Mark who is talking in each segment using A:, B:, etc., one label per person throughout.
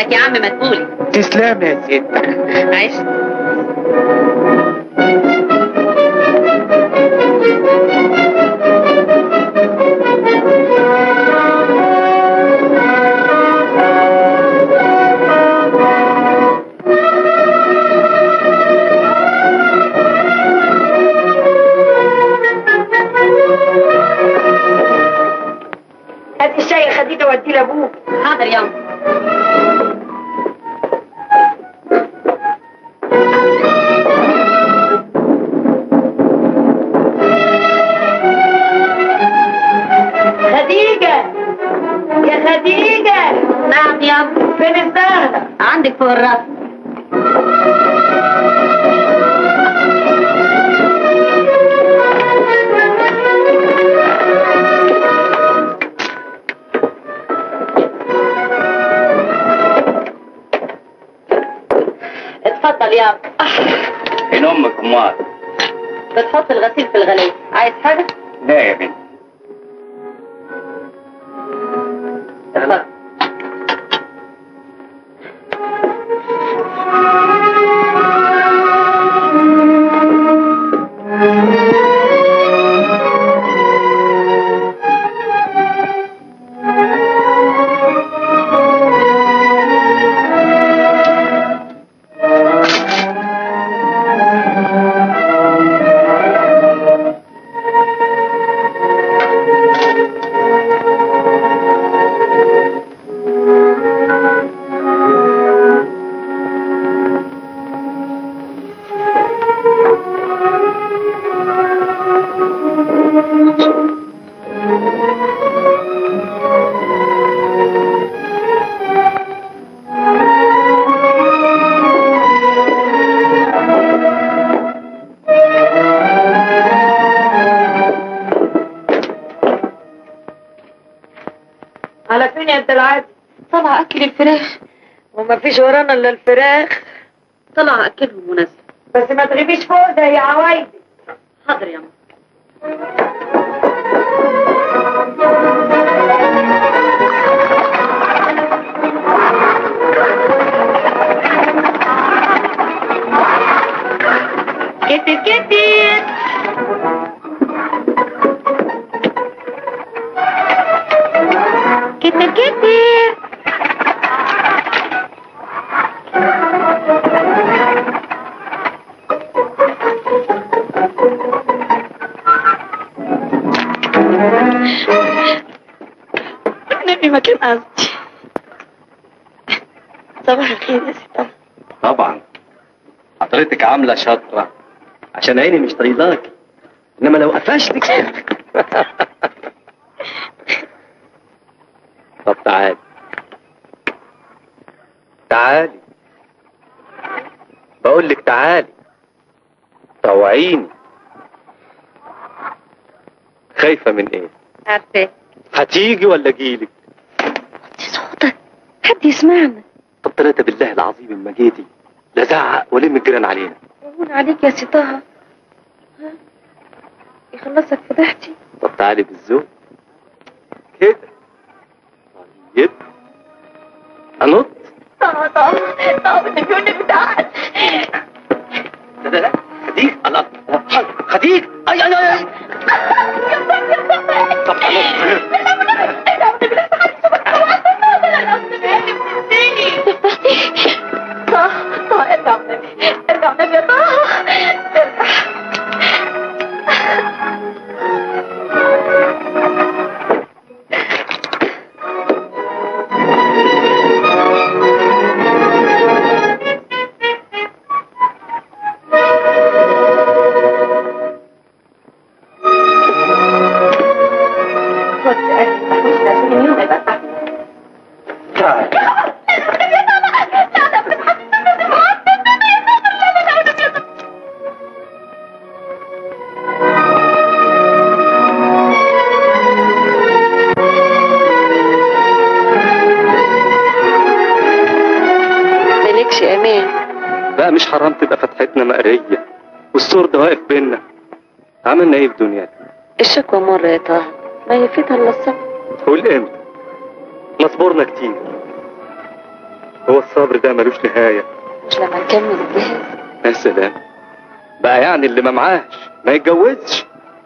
A: يا عم ما تقولي
B: تسلم يا ست
A: عيش
C: هات الشاي يا خديجه وديه لابوك
A: حاضر يا عم
C: خديجه يا خديجه
A: نعم يا عم
C: فين الزهره
A: عندك فوق الراس اتفضل يا عم
B: فين امك امال
A: بتحط الغسيل في الغليل عايز حاجة؟
B: لا يا بنت
A: اتفضل
C: على فين يا انت العادي
A: طلع أكل الفراخ
C: وما فيش ورانا الا الفراخ
A: طلع أكلهم مناسب
C: بس ما تغيبيش فوق ده يا عوايدي
A: حاضر يا عم
C: كتير كتير كتير كتير
A: نبي ما كان قصدي صباح الخير يا ستة
B: طبعا حضرتك عامله شاطره عشان عيني مش طريلاك انما لو قفشتك طب تعالي تعالي بقول لك تعالي طوعيني خايفه من ايه
A: عارفة
B: هتيجي ولا اجيلك
A: صوتك حد يسمعنا
B: طب ثلاثة بالله العظيم اما جيتي لا زعق ولم الجيران علينا
A: هون عليك يا ستها ها؟ يخلصك فضحتي
B: طب تعالي بالذوق كده طيب انط
A: طبعا طبعا طبعا النبي بتاعك
B: لا لا لا خديج الله خديج اي اي اي طب انط
A: طه طه ارجع النبي ارجع النبي يا طه ارجع خد اكل محوش ده عشان اليوم هيبقى صح مالكش امان
B: بقى مش حرام تبقى فتحتنا مقرية والسور ده واقف بينا عملنا ايه في دنيتنا
A: الشكوى مرة يا طه ما يفيدها الا الصبر
B: قول امتى ما صبرنا كتير هو الصبر ده ملوش نهاية
A: مش لما نكمل الجهاز
B: يا سلام بقى يعني اللي ما معاش ما يتجوزش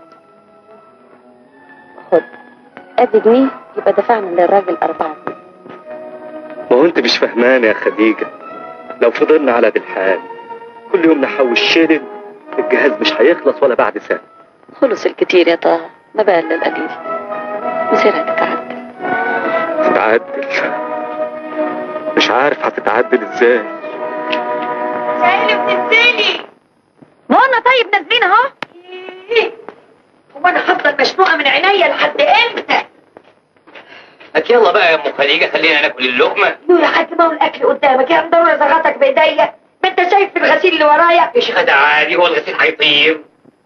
A: خد ادي جنيه يبقى دفعنا للراجل أربعة جنيه
B: ما هو انت مش فهمان يا خديجة لو فضلنا على دي الحال كل يوم نحوش شيلن الجهاز مش هيخلص ولا بعد سنة
A: خلص الكتير يا طه ما بقى الا القليل مصيرها تتعدل
B: تتعدل مش عارف هتتعدل ازاي
C: شايل بتنزلي
A: منى طيب نازلين اهو
C: إيه؟ هو انا هفضل مشنوقه من عينيا لحد امتى؟
D: هات يلا بقى يا ام خديجه خلينا ناكل اللقمه
C: يو يا حاج ما هو الاكل قدامك يا ضروري زغطك بايديا ما انت شايف في الغسيل اللي ورايا
D: يا شيخه ده عادي هو الغسيل هيطير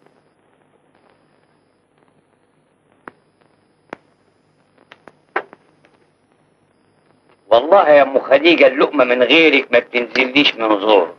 D: والله يا ام خديجه اللقمه من غيرك ما بتنزليش من زور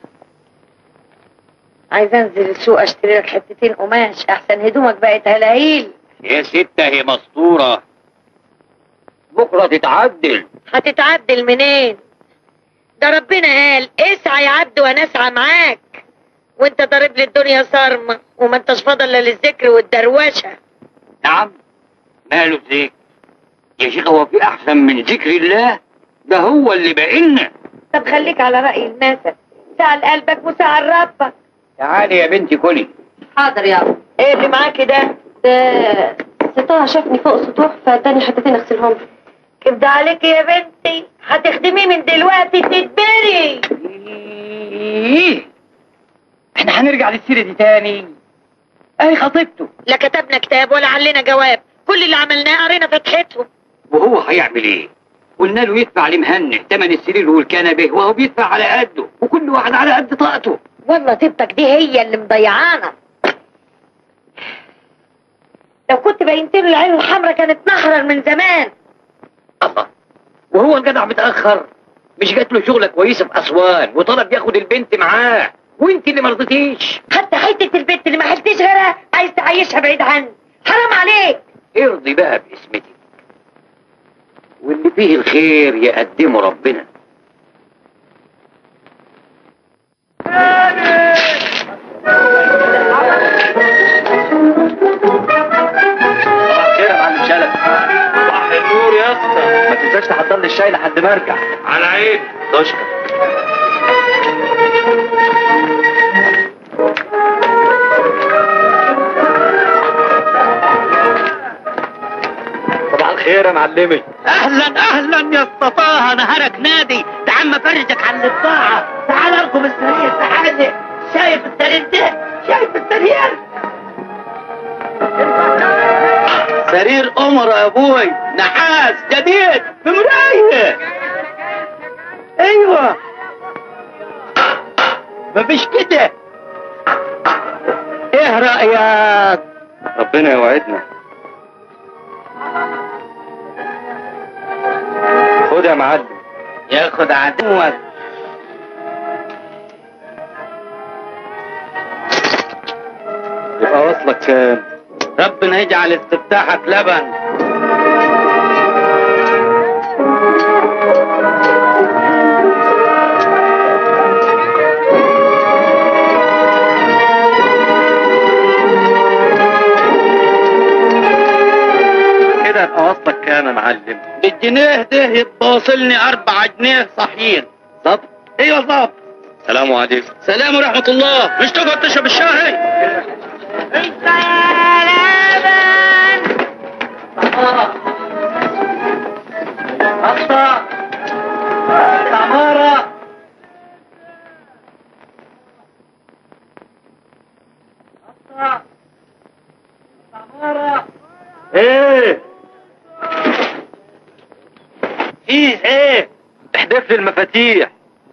C: عايز انزل السوق اشتري لك حتتين قماش احسن هدومك بقت هلاهيل
D: يا ستة هي مسطورة بكرة تتعدل
C: هتتعدل منين ده ربنا قال اسعى يا عبد وانا اسعى معاك وانت ضارب لي الدنيا صارمه وما انتش فاضل الا للذكر والدروشه
D: نعم ماله ذكر يا شيخ هو في أحسن من ذكر الله ده هو اللي بقلنا
C: طب خليك على راي المثل سأل قلبك وسأل ربك
D: تعالي يا بنتي كلي
C: حاضر يابا ايه اللي معاكي ده
A: ده ستها شافني فوق السطوح فاداني حتتين اغسلهم له.
C: كبد عليك يا بنتي هتخدميه من دلوقتي تتبري
D: إيه؟ احنا هنرجع للسيرة دي تاني اهي خطيبته
C: لا كتبنا كتاب ولا علينا جواب كل اللي عملناه قرينا فتحتهم
D: وهو هيعمل ايه قلنا له يدفع لمهنه تمن السرير والكنبه وهو بيدفع على قده وكل واحد على قد طاقته
C: والله طيبتك دي هي اللي مضيعانا لو كنت بينت له العين الحمراء كانت نحرر من زمان
D: الله وهو الجدع متأخر مش جات له شغلة كويسة في أسوان وطلب ياخد البنت معاه وانت اللي مرضتيش
C: حتى حتة البنت اللي ما حلتش غيرها عايز تعيشها بعيد عني حرام عليك
D: ارضي بقى باسمتك واللي فيه الخير يقدمه ربنا
B: خير يا معلم شلبي صح النور يا اسطى ما تنساش تحضر لي الشاي لحد ما ارجع
D: على عين
B: تشكر صباح الخير يا معلمي
D: اهلا اهلا يا اسطى نهارك نادي تعال افرجك على البضاعة تعال اركب السرير تعال شايف السرير ده شايف السرير سرير قمر يا ابوي نحاس جديد بمراية ايوه مفيش كده ايه رأيك
B: ربنا يوعدنا خد يا معلم
D: ياخد عدوك
B: يبقى وصلك كام
D: ربنا يجعل استفتاحك لبن
B: كده يبقى وصلك كام يا معلم
D: بالجنيه ده يبقى وصلني أربعة جنيه صحيين
B: طب
D: ايوه بالظبط
B: سلام عليكم
D: سلام ورحمة الله مش تقعد تشرب الشاي
B: أصلا عمارة ايه
D: فيه ايه
B: احذف لي المفاتيح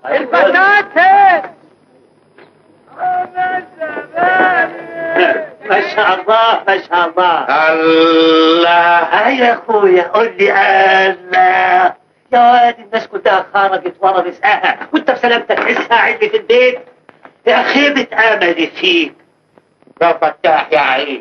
D: ما شاء الله ما شاء الله الله يا اخويا قول لي الله يا واد الناس كلها خرجت ورا رزقها وانت بسلامتك لسه قاعد لي في البيت يا خيبة املي فيك يا فتاح يا عين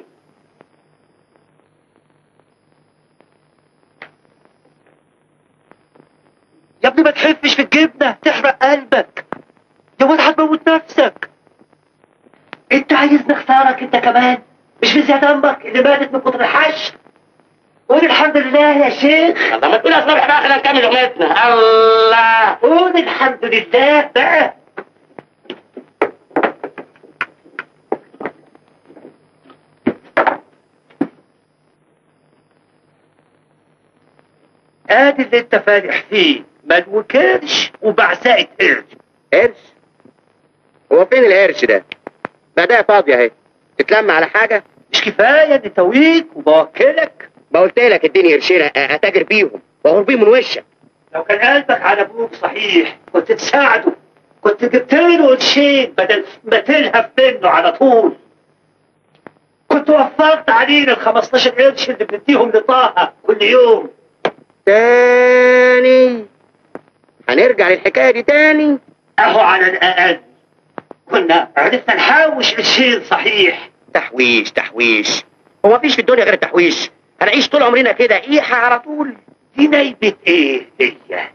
D: يا ابني ما تحفش في الجبنة تحرق قلبك يا واد هتموت نفسك انت عايزني اختارك انت كمان مش في زياد امك اللي ماتت من كتر الحش قول الحمد لله يا شيخ
E: طب ما تقول يا صبحي بقى خلينا نكمل اغنيتنا الله
D: قول الحمد لله بقى ادي اللي انت فالح فيه مال كرش وبعزقة قرش
E: قرش هو فين القرش ده؟ ما ده فاضية اهي تتلم على حاجة؟
D: مش كفاية اني تويك وبوكلك
E: ما قلت لك اديني قرشين أ- اتاجر بيهم واغور بيهم من وشك
D: لو كان قلبك على ابوك صحيح كنت تساعده كنت جبت له قرشين بدل ما تلهف منه على طول كنت وفرت علينا ال 15 قرش اللي بنديهم لطه كل يوم
E: تاني هنرجع للحكاية دي تاني
D: اهو على الاقل كنا عرفنا نحوش قرشين صحيح
E: تحويش تحويش هو مفيش في الدنيا غير التحويش هنعيش طول عمرنا كده ايحة على طول
D: دي نايبة ايه هي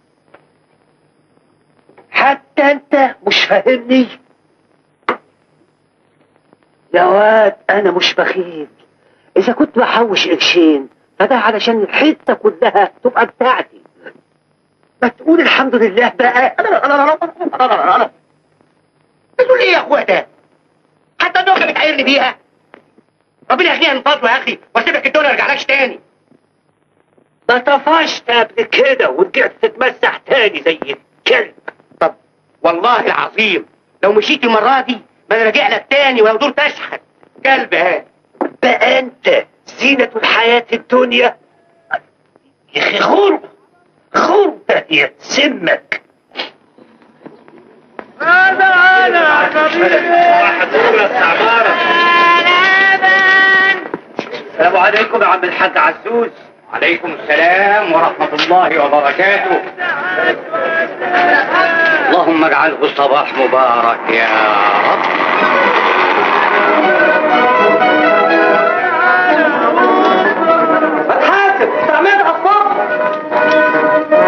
D: حتى انت مش فاهمني يا واد انا مش بخيل اذا كنت بحوش قرشين فده علشان الحته كلها تبقى بتاعتي ما تقول الحمد لله بقى
E: بتقول ايه يا اخويا ده؟ حتى النقطة بتعايرني بيها ربنا يخليها من فضله يا اخي واسيبك الدنيا ما ارجعلكش تاني
D: ما طفشت قبل كده ورجعت تتمسح تاني زي الكلب
E: طب والله العظيم لو مشيت المرة دي ما انا راجع لك تاني ولو دور تشحت كلب ها
D: بقى انت زينة الحياة الدنيا يا اخي خرب خرب يا سمك انا انا السلام عليكم يا عم الحاج عزوز
E: عليكم السلام ورحمة الله وبركاته اللهم اجعله صباح مبارك يا رب
D: حاسب استعملها الصبح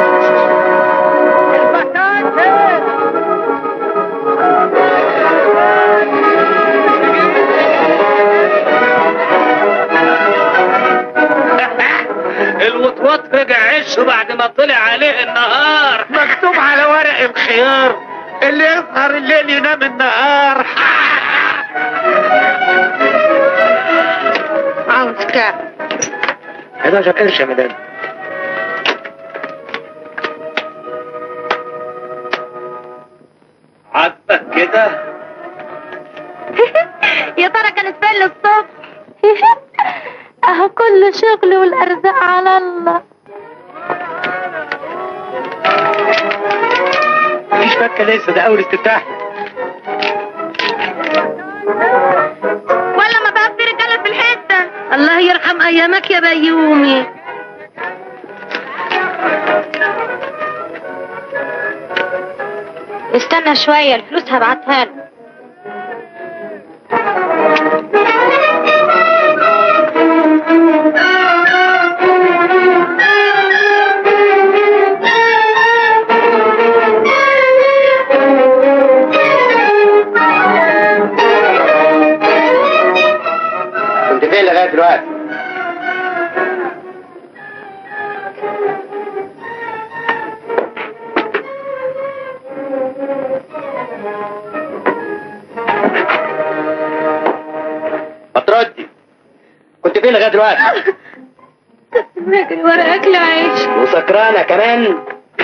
D: الوطوط رجع عشه بعد ما طلع عليه النهار مكتوب على ورق الخيار اللي يسهر الليل ينام النهار
C: عاوز كام
D: 11 قرش يا مدام عاجبك كده
A: يا ترى كانت فين الصبح اهو كل شغل والارزاق على الله
D: مفيش فكه لسه ده اول استفتاح
A: ولا ما بقى في رجاله في الحته
C: الله يرحم ايامك يا بيومي
A: استنى شويه الفلوس هبعتها له
E: كنت فين لغاية دلوقتي؟ ما تردي كنت فين لغاية دلوقتي؟
A: بجري ورا اكل عيش
E: وسكرانة كمان؟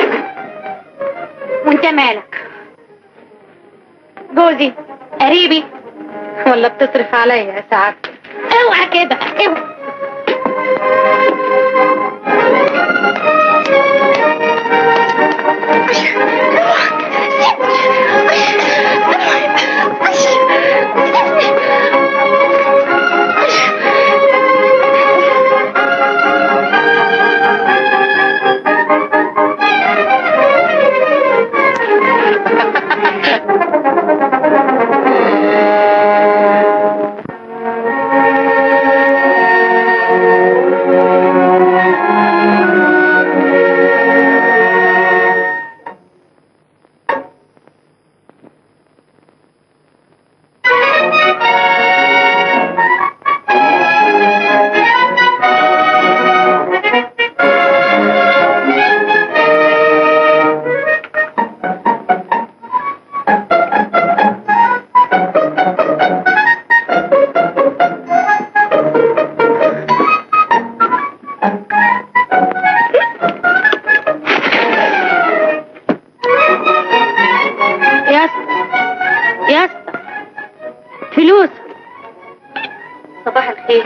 A: وانت مالك جوزي قريبي
C: ولا بتصرف عليا يا سعاد
A: اوعى كده اوعى فلوس
C: صباح الخير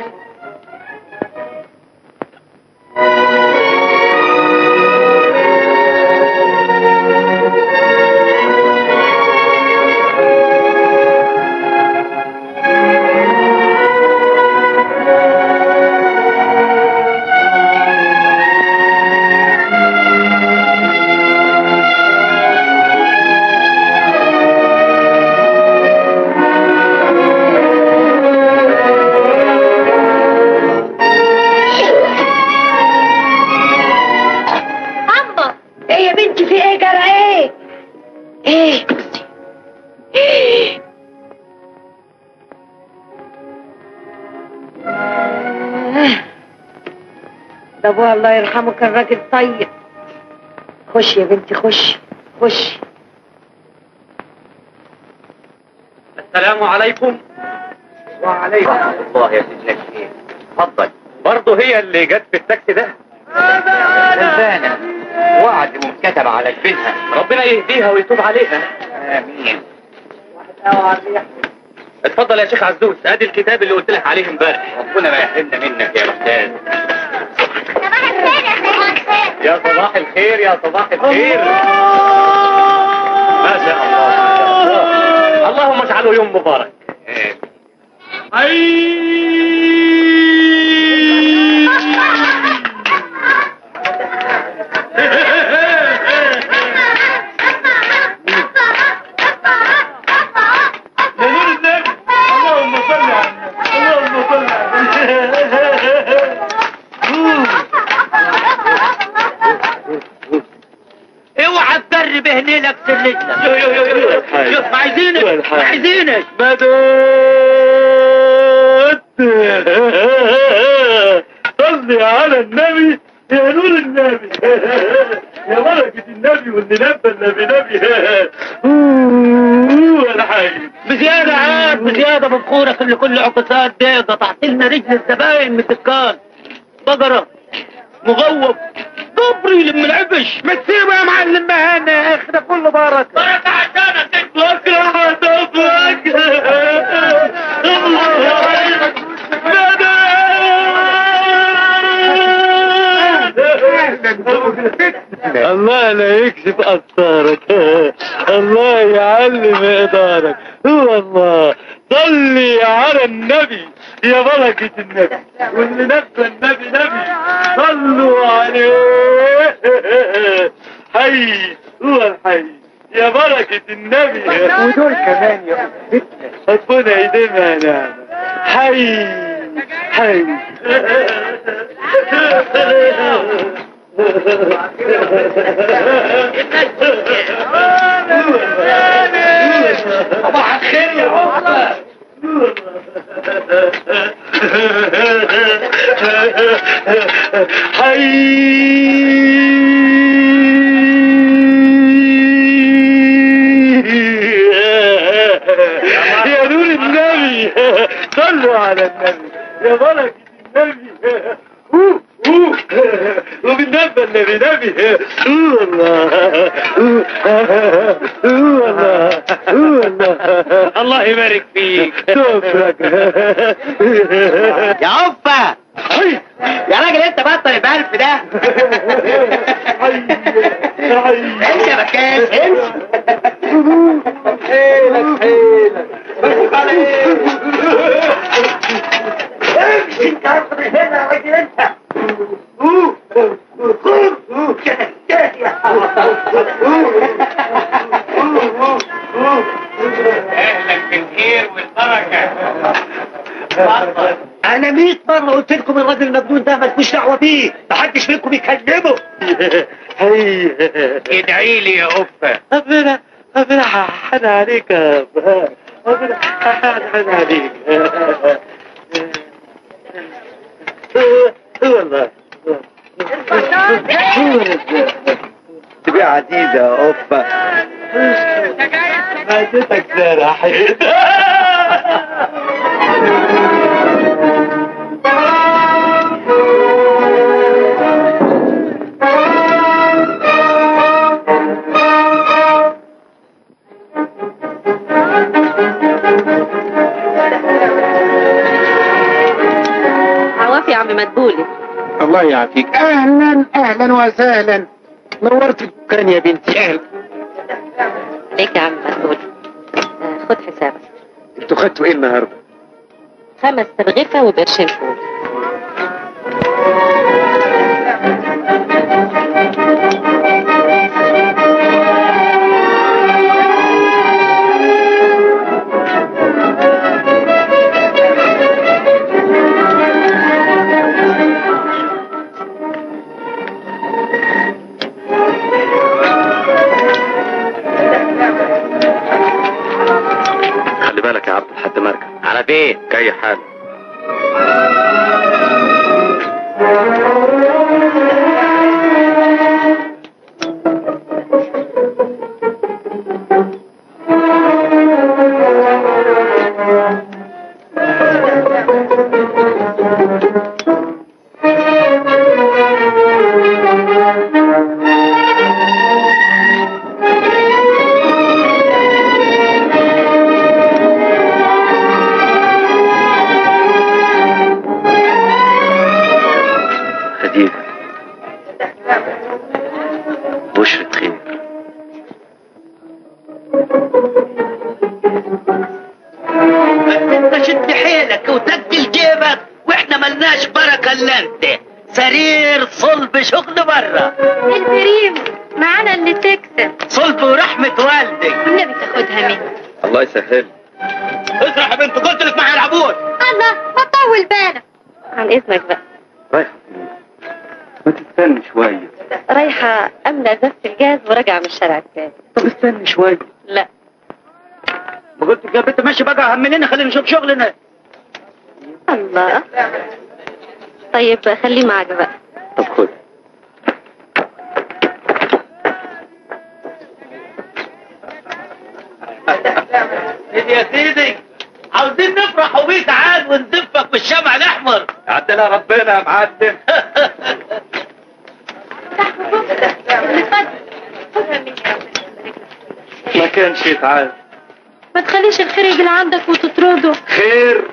C: عمو ايه يا بنتي في ايه جرى ايه ايه ده ابوها الله يرحمه كان راجل طيب خش يا بنتي خش خش
B: السلام عليكم
E: وعليكم الله يا سيدنا الشيخ اتفضل
B: برضه هي اللي جت في التاكسي ده
E: غلبانة وعد وكتب على جبينها
B: ربنا يهديها ويتوب عليها
E: امين
B: اتفضل يا شيخ عزوز ادي الكتاب اللي قلت لك عليه امبارح
E: ربنا ما يحرمنا منك يا استاذ
B: يا صباح الخير يا صباح الخير ما شاء الله اللهم اجعله يوم مبارك اللهم صل على اللهم صل
D: اوعى تبر بهنيلك سلتنا شوف عايزينك عايزينك
B: بدات صلي على النبي يا نور النبي يا بركة النبي واللي نبى النبي نبي ولا حاجة
D: بزيادة عاد بزيادة بفخورك اللي كل عكسات ده قطعت لنا رجل الزباين من الدكان بقرة مغوب كبري لم العبش ما تسيبه يا معلم مهنا يا اخي ده كله بركة بركة عشانك
B: بكرة هتفرج الله الله لا يكشف أسرارك الله يعلم إقدارك هو الله صلي على النبي يا بركة النبي واللي نبى النبي نبي صلوا عليه حي هو الحي يا بركة النبي ودول كمان يا ربنا يديمها نعمة حي حي
E: صباح الخير يا عمر
B: حي يا نور النبي صلوا على النبي يا بركة النبي أوه، أوه. وبالنبي النبي نبي أوه الله أوه، أوه الله أوه الله
D: الله يبارك فيك
B: شكرك
E: يا عفة
B: حي
E: يا راجل انت بطل البلف ده
B: حي حي
E: امشي يا بكاش امشي
B: حيلك حيلك
E: بس عليك امشي انت عارف من هنا يا راجل انت
D: اهلا بالخير والبركة
E: انا 100 مره قلت لكم الراجل المجنون ده مالكوش دعوه بيه محدش منكم يكلمه
B: حي
D: ادعي لي يا أفة
B: ربنا ربنا حن عليك يا أبا. ربنا حن عليك والله
E: تبقى عزيزة يا أوفا
B: معدتك سرحت
C: عم مدبولي
E: الله يعافيك اهلا اهلا وسهلا نورت الدكان يا بنتي اهلا
C: ليك يا عم مدبولي آه، خد حسابك
E: انتوا خدتوا ايه النهارده؟
C: خمس ترغيفة وبقرشين فول
B: خلي بالك يا عبد لحد ما ارجع
D: على فين؟
B: جاي حال خديجة بشرة خير
D: انت شد حيلك وتقل جيبك واحنا ملناش بركه الا انت سرير صلب شغل برا
A: البريم معانا اللي تكسب
D: صلب ورحمه والدك
A: والنبي تاخدها مني
B: الله يسهل
D: اسرح يا بنت قلت لك معي العبود
A: الله ما تطول بالك
C: عن إذنك بقى
B: رايحة فين؟ ما تستنى شوية
C: رايحة أملى زفة الجاز وراجعة من الشارع التاني
B: طب استنى شوية
C: لا
D: ما قلت لك يا بنت ماشي بقى همننا خلينا نشوف شغلنا
C: الله طيب خليه معك بقى
B: طب خد
D: سيدي يا سيدي عاوزين نفرح بيك عاد ونزفك بالشمع الاحمر
B: عدلها ربنا يا معلم ما كانش يتعاد
A: ما تخليش الخير يجي لعندك وتطرده
B: خير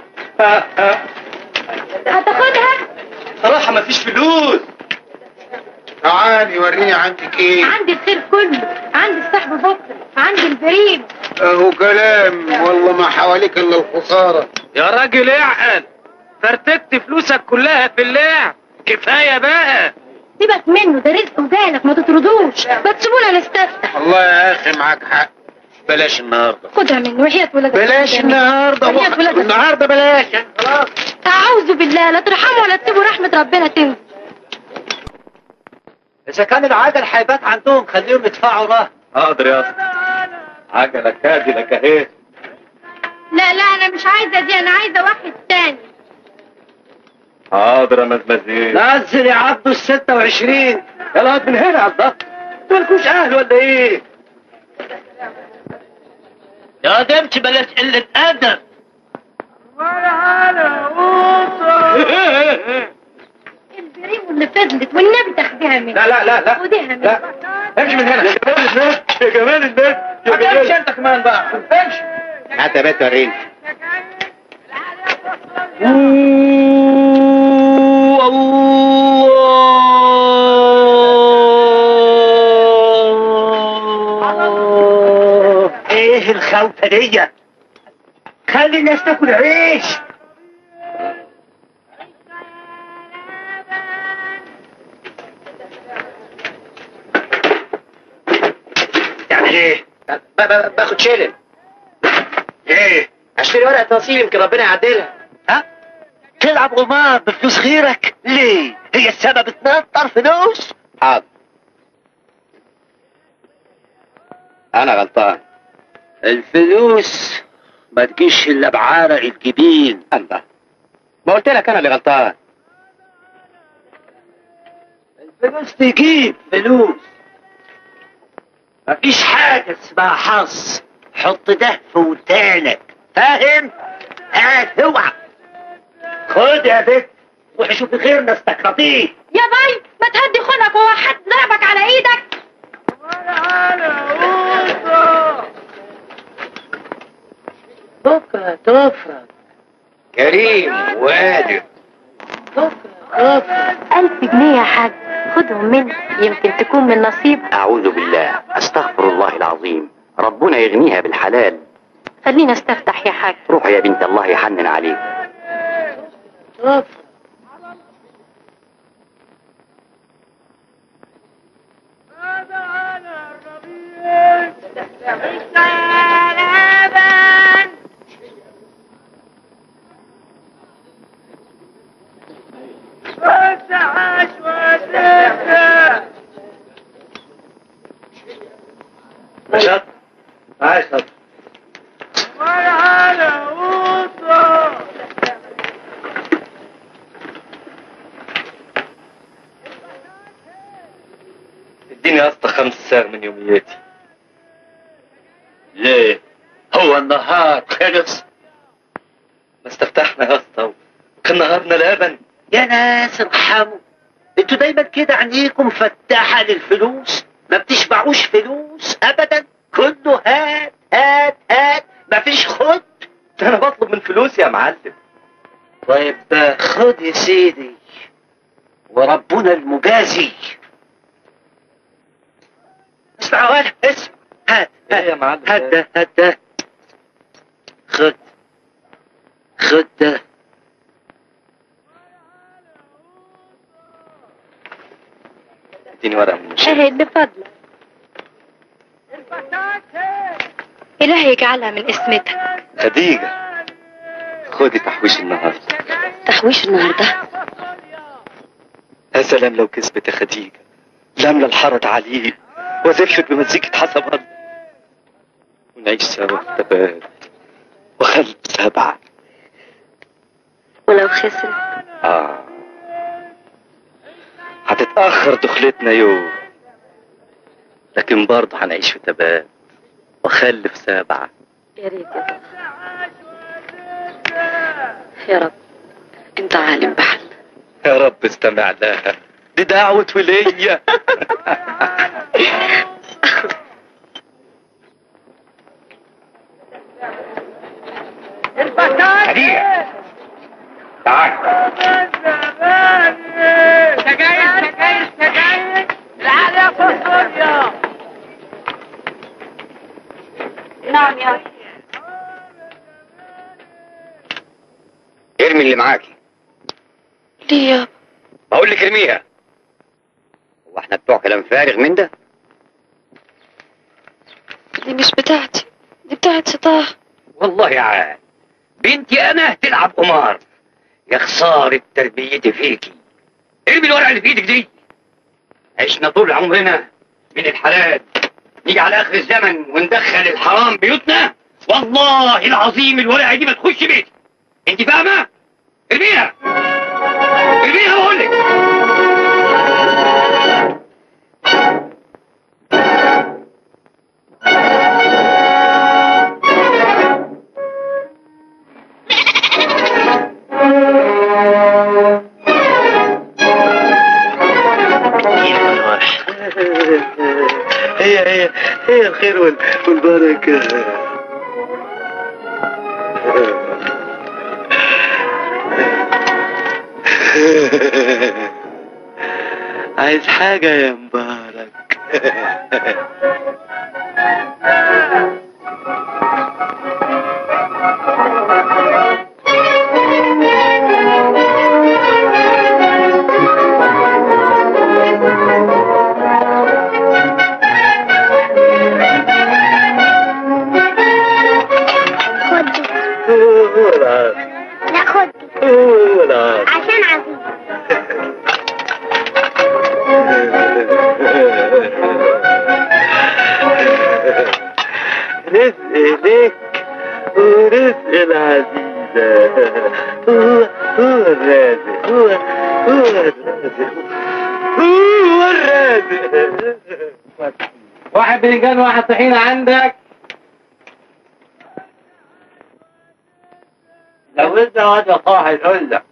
A: هتاخدها
B: صراحة ما فيش فلوس
E: تعالي وريني عندك ايه
A: عندي الخير كله عندي السحب بكره عندي البريم
E: اهو كلام والله ما حواليك الا الخساره
D: يا راجل اعقل فرتكت فلوسك كلها في اللعب كفايه بقى
A: سيبك منه ده رزق وجالك ما تطردوش ما تسيبونا نستفتح
E: والله يا اخي معاك حق بلاش النهارده
A: خدها منه وحياة ولادك
E: بلاش
A: خدها منه.
E: النهارده
A: وحياة ولادك.
E: النهارده بلاش خلاص
A: أعوذ بالله لا ترحموا ولا تسيبوا رحمة ربنا تنزل
D: اذا كان العجل هيبات عندهم خليهم يدفعوا رهن
B: حاضر يا اسطى عجلك هادي لك اهي
A: لا لا أنا مش عايزة دي أنا عايزة واحد تاني
B: حاضر يا مزمزين
D: نزل يا عبدو ال 26
B: يلا هات من هنا على الضغط
D: مالكوش اهل ولا ايه؟ يا دمت بلاش قلة أدب
A: البريم اللي فضلت والنبي تاخديها مني
B: لا لا لا لا
A: خديها مني
B: لا امشي من هنا يا جمال الناس يا جمال الناس يا جمال
D: انت كمان بقى امشي
E: هات يا بنت وريني
D: ايه الخوفة دي خلي الناس تاكل عيش تعمل ايه؟
E: ب- ب- باخد شيلن
D: ايه؟
E: اشتري ورقه توصيل يمكن ربنا يعدلها
D: ها؟ تلعب قمار بفلوس غيرك؟ ليه؟ هي السبب تنطر فلوس؟
E: حاضر انا غلطان
D: الفلوس ما تجيش الا بعرق الجبين
E: الله ما قلت لك انا اللي غلطان
D: الفلوس تجيب فلوس مفيش حاجة اسمها حظ حط ده في ودانك فاهم؟ هات اوعى خد يا بت روحي شوفي غيرنا استقرطيه
A: يا باي ما تهدي خلقك هو حد ضربك على ايدك
D: بكرة تفرج
E: كريم وادب
D: بكرة
A: ألف جنيه يا حاج خدهم مني يمكن تكون من نصيبك
F: أعوذ بالله أستغفر الله العظيم ربنا يغنيها بالحلال
A: خلينا استفتح يا حاج
F: روح يا بنت الله يحنن عليك
B: نشاط عايش طب اديني يا اسطى خمس ساغ من يومياتي
D: ليه هو النهار خلص
B: ما استفتحنا يا اسطى كان نهارنا لبن
D: يا ناس ارحموا انتوا دايما كده عينيكم مفتحة للفلوس ما بتشبعوش فلوس ابدا كله هات هات هات مفيش خد
B: انا بطلب من فلوسي يا معلم
D: طيب خد يا سيدي وربنا المجازي اسمع ولا اسمع هات
B: ايه
D: هات
B: يا معلم
D: هات ده هات ده خد خد ده
B: اديني ورقه من الشيء
A: اهي بفضلك إلهي يجعلها من اسمتك
B: خديجه خدي تحويش النهارده
A: تحويش النهارده
B: يا سلام لو كسبت يا خديجه لملى الحرج عليه وزفت بمزيكة حسب الله ونعيش سوا في تبات وخلف سبعة
A: ولو خسر
B: آه هتتأخر دخلتنا يوم لكن برضه هنعيش في تبات وخلف سبعة
A: يا ريت يا يا رب انت عالم بحل
B: يا رب استمع لها دي دعوة ولية
D: خديجة تعال
A: نعم يا
F: ارمي اللي معاكي
A: ليه يابا
F: بقول لك ارميها هو احنا بتوع كلام فارغ من ده
A: دي مش بتاعتي دي بتاعت سطاح
F: والله يا عاد بنتي انا تلعب قمار يا خسارة تربيتي فيكي ارمي الورقة اللي في ايدك دي عشنا طول عمرنا من الحلال نيجي على اخر الزمن وندخل الحرام بيوتنا والله العظيم الورقة دي ما تخش بيتي انت فاهمة؟ ارميها ارميها بقول لك
B: هي هي هي الخير وال- والبركة عايز حاجة يا مبارك
A: لا خد عشان عزيز
B: رزق لك ورزق العزيزة هو هو الرازق هو هو الرازق هو الرازق
G: واحد بتنجان واحد طحينة عندك
D: لو انت واد صاحي يقول لك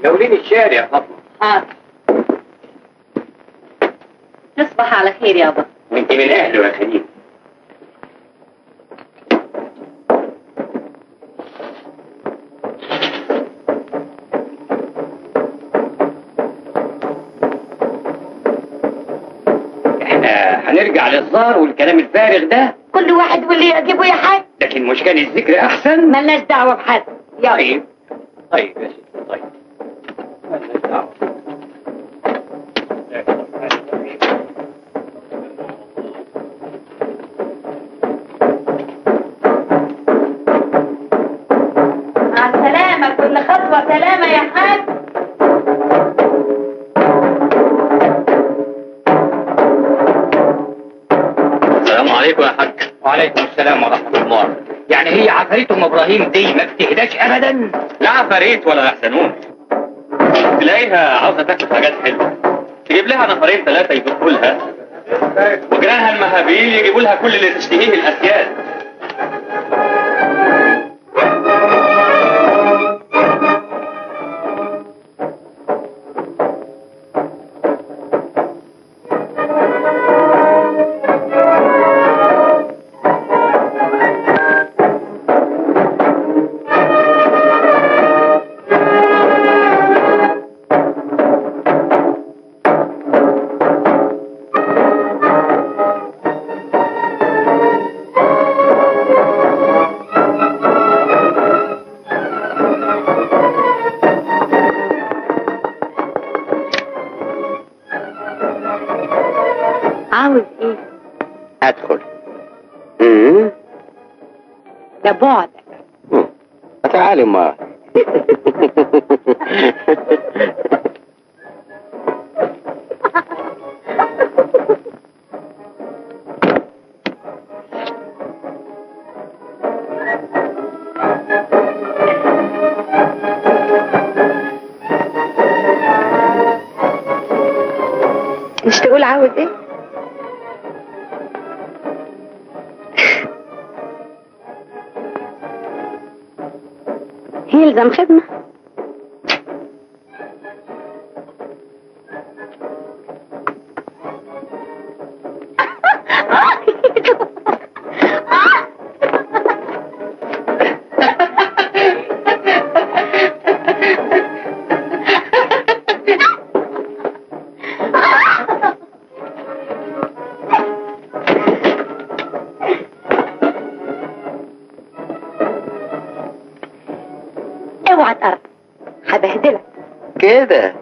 F: ناولين الشارع يا فاطمه
C: حاضر تصبح على خير يابا
F: وانت من اهله يا خديجه احنا هنرجع للزار والكلام الفارغ ده
C: كل واحد واللي يعجبه يا حاج
F: لكن مش كان الذكر احسن
C: ملناش دعوة بحد يلا
F: طيب طيب يا ستي طيب مالناش دعوة.
C: مع السلامة كل خطوة سلامة يا حاج
F: السلام عليكم يا حاج وعليكم السلام ورحمة الله يعني هي عفاريت ام ابراهيم دي ما بتهداش ابدا
B: لا عفاريت ولا يحزنون تلاقيها عاوزة تاكل حاجات حلوة تجيب لها نفرين ثلاثة يدقوا لها وجيرانها المهابيل يجيبوا لها كل اللي تشتهيه الأسياد
C: عاوز ايه
D: ادخل امم
C: ده بعدك
D: تعالي ما
C: مش تقول عاوز ايه يلزم خدمة اوعى تقرب هبهدلك
D: كده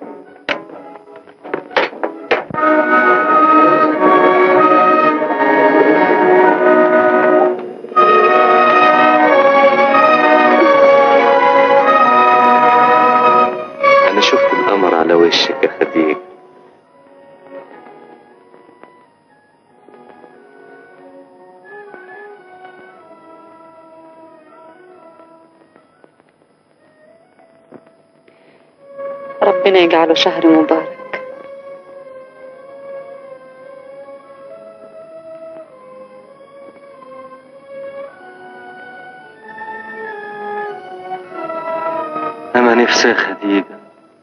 B: أنا شفت القمر على وشك يا خديجة
A: ربنا يجعله شهر مبارك
B: أنا نفسي يا خديجة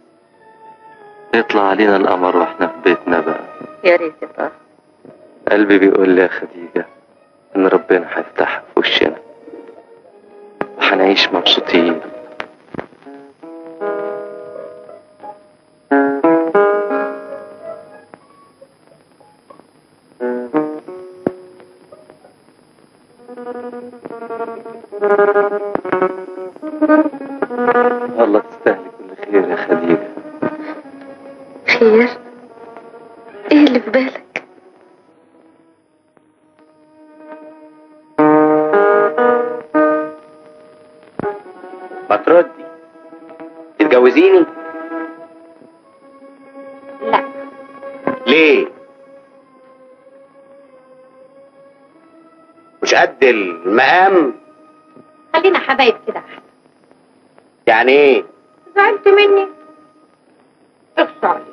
B: يطلع علينا القمر واحنا في بيتنا بقى
A: يا ريت يا طه
B: قلبي بيقول لي يا خديجة إن ربنا هيفتحها في وشنا وهنعيش مبسوطين الله تستاهلي كل خير يا خديجة
A: خير ايه اللي في بالك
D: ما تردي تتجوزيني
C: لا
D: ليه مش قد المقام
C: خلينا حبايب كده أحسن.
D: يعني ايه
C: زعلت مني اخصى عليك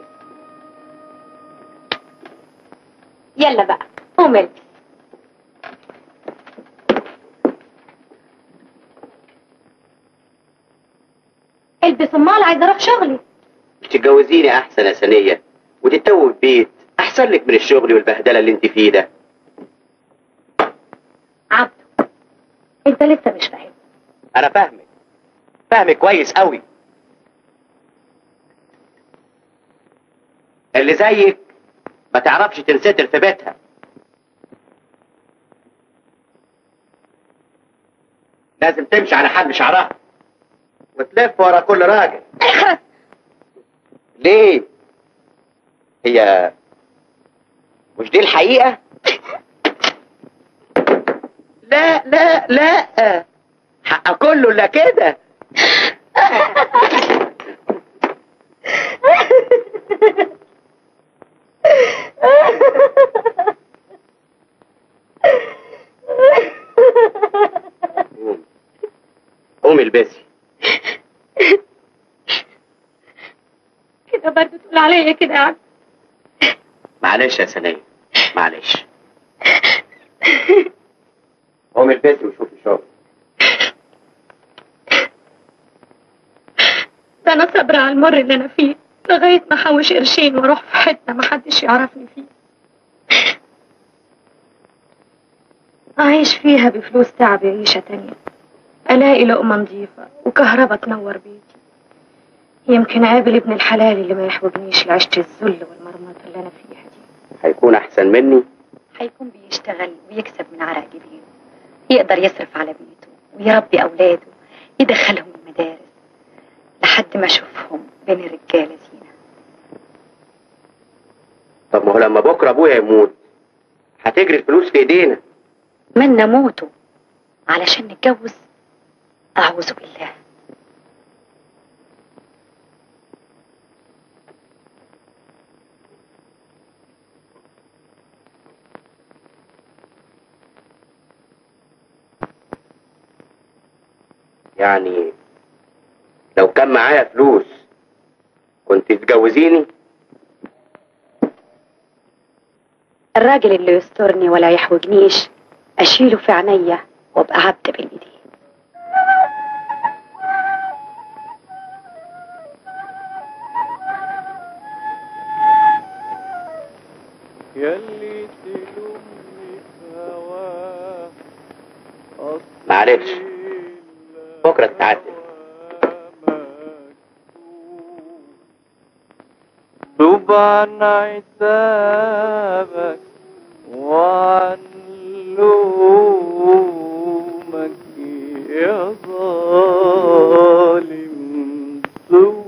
C: يلا بقى قوم البس البس
A: تلبس امال عايزه اروح شغلي
D: مش تتجوزيني احسن يا سنيه وتتوه في بيت احسن لك من الشغل والبهدله اللي انت فيه ده
A: عبده انت لسه مش فاهم
D: انا فاهمك فاهمك كويس قوي اللي زيك ما تعرفش تنستر في بيتها لازم تمشي على حل شعرها وتلف ورا كل راجل ليه هي مش دي الحقيقة لا لا لا حق كله الا كده قومي قومي البسي
A: كده برضه تقول عليا كده يا عبد
D: معلش يا سنية معلش قومي البسي وشوفي شغل
A: ده انا صابره على المر اللي انا فيه لغايه ما احوش قرشين واروح في حته ما حدش يعرفني فيه اعيش فيها بفلوس تعبي عيشه تانية الاقي لقمه نظيفه وكهرباء تنور بيتي يمكن قابل ابن الحلال اللي ما يحوجنيش لعيشه الذل والمرمطه اللي انا فيها دي
D: هيكون احسن مني
A: هيكون بيشتغل ويكسب من عرق جبينه يقدر يصرف على بيته ويربي أولاده يدخلهم المدارس لحد ما أشوفهم بين الرجالة زينة
D: طب ما هو لما بكره ابويا يموت هتجري الفلوس في ايدينا
A: من نموته علشان نتجوز أعوذ بالله
D: يعني لو كان معايا فلوس كنت تتجوزيني
A: الراجل اللي يسترني ولا يحوجنيش أشيله في عينيا وأبقى عبد بالإيدين
H: يلي تلومني في هواه
D: معلش بكره تتعدل
H: توب عن عتابك وعن لومك يا ظالم توب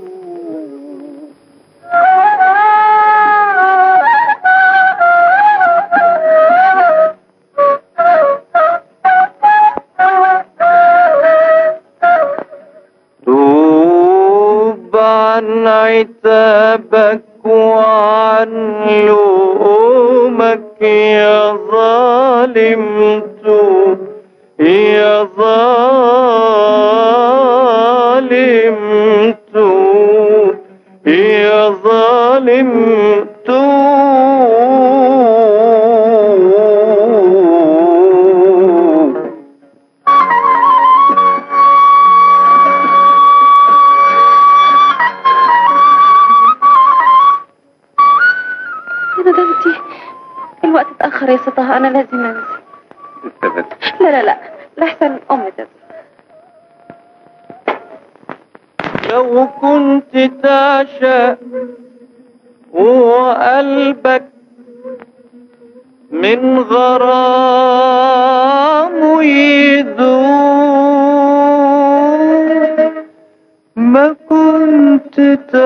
H: توب عن عتابك وعن لومك يا ظالم توب يا ظالم توب يا ظالم توب
A: يا ندمتي الوقت اتأخر يا سطها أنا لازم أنزل لا لا لا لحسن أمي تزعل
H: لو كنت تعشق وقلبك من غرام يذوب ما كنت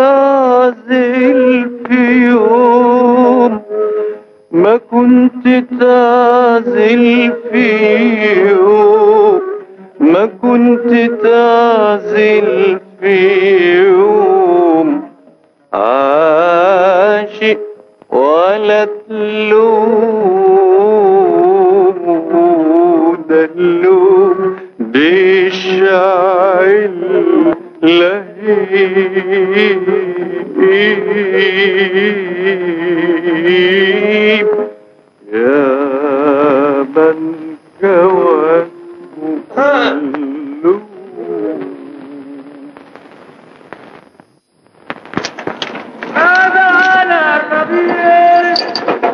H: تعزل في يوم ما كنت تعزل في يوم ما كنت تعزل في يوم عاشق ولا تلوم دلوم بيشعل لهيب يا من كواه كله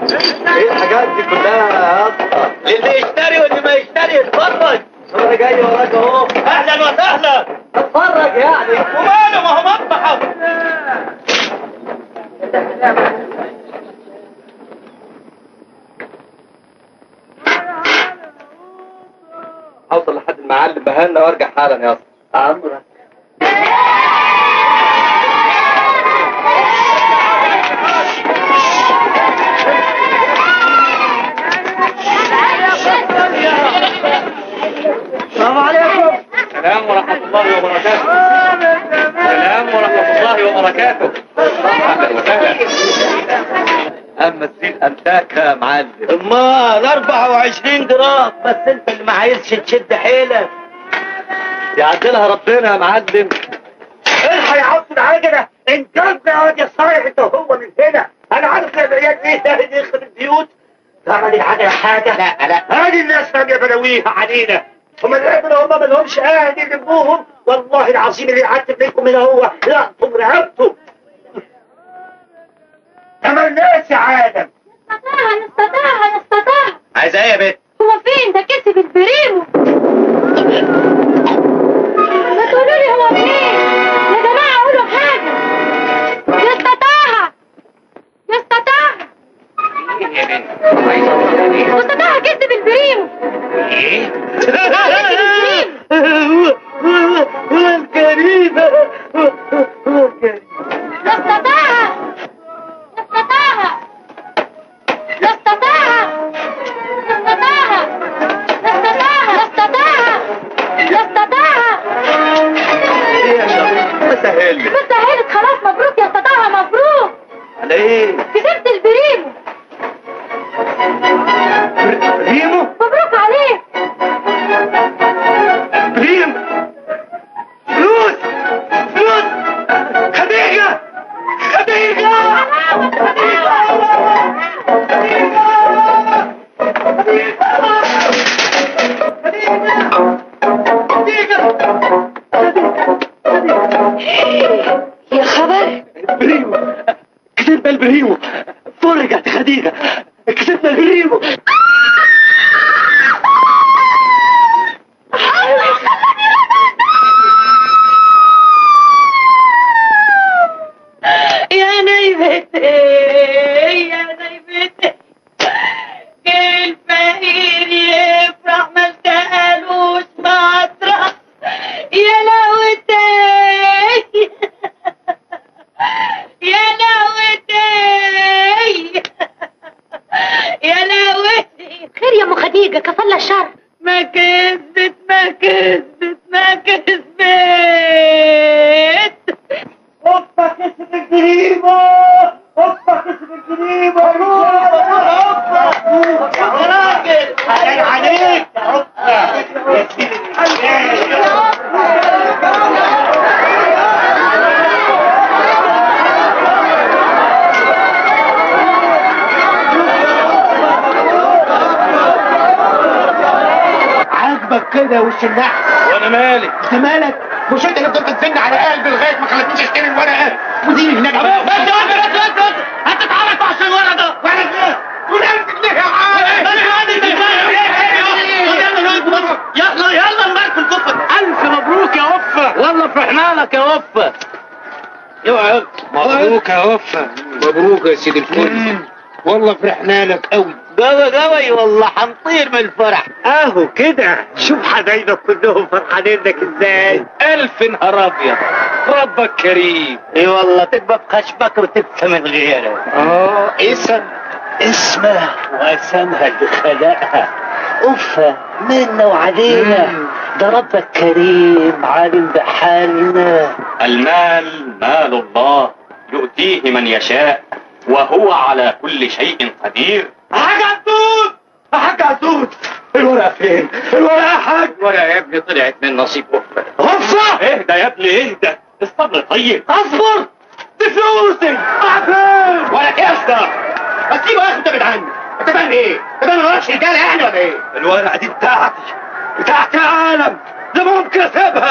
E: ايه الحاجات دي كلها يا اسطى اللي يشتري واللي ما يشتري يتفرج انا جاي وراك اهو اهلا وسهلا اتفرج يعني وماله ما هو مطبخ اوصل لحد المعلم بهنا وارجع حالا يا اسطى عمرك السلام عليكم
B: السلام ورحمة الله وبركاته السلام ورحمة الله وبركاته أهلا وسهلا
E: اما الزين انتاك يا معلم امال 24 جرام بس انت اللي ما عايزش تشد حيلك يعدلها ربنا يا معلم الحق يا عبد العجلة انجزنا يا واد يا صايع انت وهو من هنا انا عارف العيال ايه ده يخرب البيوت تعمل العجلة حاجة لا لا هذه الناس ما بيبلويها علينا هم العبرة هم ما لهمش اهل يلموهم والله العظيم اللي قعدت منكم من هو لا رقبته كمان الناس يا عالم
A: نستطاع نستطاع نستطاع
E: عايزة ايه يا بنت؟
A: هو فين ده كسب البريمو ما تقولوا لي هو فين يا جماعة قولوا حاجة يستطاع يستطاع
F: ايه يا بنت عايزه أعرف إيه؟
A: يستطاع كسب البريمو
F: ايه
E: الكريمة
A: يستطاع يستطاع يستطاع يستطاع يستطاع يستطاع يستطاع
E: ايه يا شباب مسهل لي
A: بس هانت خلاص مبروك يستطاع مبروك
E: على ايه؟
A: كسبت البريمو
E: بريمو
A: مبروك عليك
E: بريم فلوس فلوس خديجة خديجة
A: يا خبر
E: بريمو كسبنا البريمو فرجت خديجة كسبنا البريمو
C: يا نيفتي يا نيفتي الفقير يفرح ما اشتقالوش مطرح يا لهوتي يا لهوتي يا لهوتي
A: خير يا ام خديجه كفل الشر
C: ما كذبت ما كذبت ما كذبت
E: اوبا كسب الجريمة اوبا كسب الجريمة اوبا يا راجل علي عليك يا اوبا يا سيدي عاجبك كده وش النحس
B: وانا مالي
E: انت مالك مش انت اللي فضلت تزن على قلبي لغايه ما خلتنيش اشتري الورقه ودي هناك بس بس بس بس هتتعرف عشان الورقه ده وانا كده ونمسك ليه يا عم يلا يلا نبارك الكفر الف مبروك يا وفه والله فرحنا لك يا وفه اوعى
F: مبروك يا وفا مبروك يا سيدي الكل والله فرحنا لك قوي
E: قوي قوي والله حنطير من الفرح اهو كده شوف حبايبك كلهم فرحانين لك ازاي
B: الف نهار ابيض ربك كريم
E: اي والله تبقى بخشبك وتبكى من غيرك اه اسم اسمه واسمها اللي خلقها أفة منا وعلينا ده ربك كريم عالم بحالنا
B: المال مال الله يؤتيه من يشاء وهو على كل شيء قدير
E: حاج عزوز حاج عزوز الورقة فين؟ الورقة يا حاج
F: ولا يا ابني طلعت من نصيب وفا
E: غفة
B: اهدى يا ابني اهدى الصبر طيب
E: اصبر دي فلوسي عفان ولا كاسة ما تسيبه يا اخي انت عني انت فاهم ايه؟ انت فاهم مالكش رجاله يعني ولا ايه؟ الورقة دي بتاعتي بتاعتي يا عالم ده ممكن اسيبها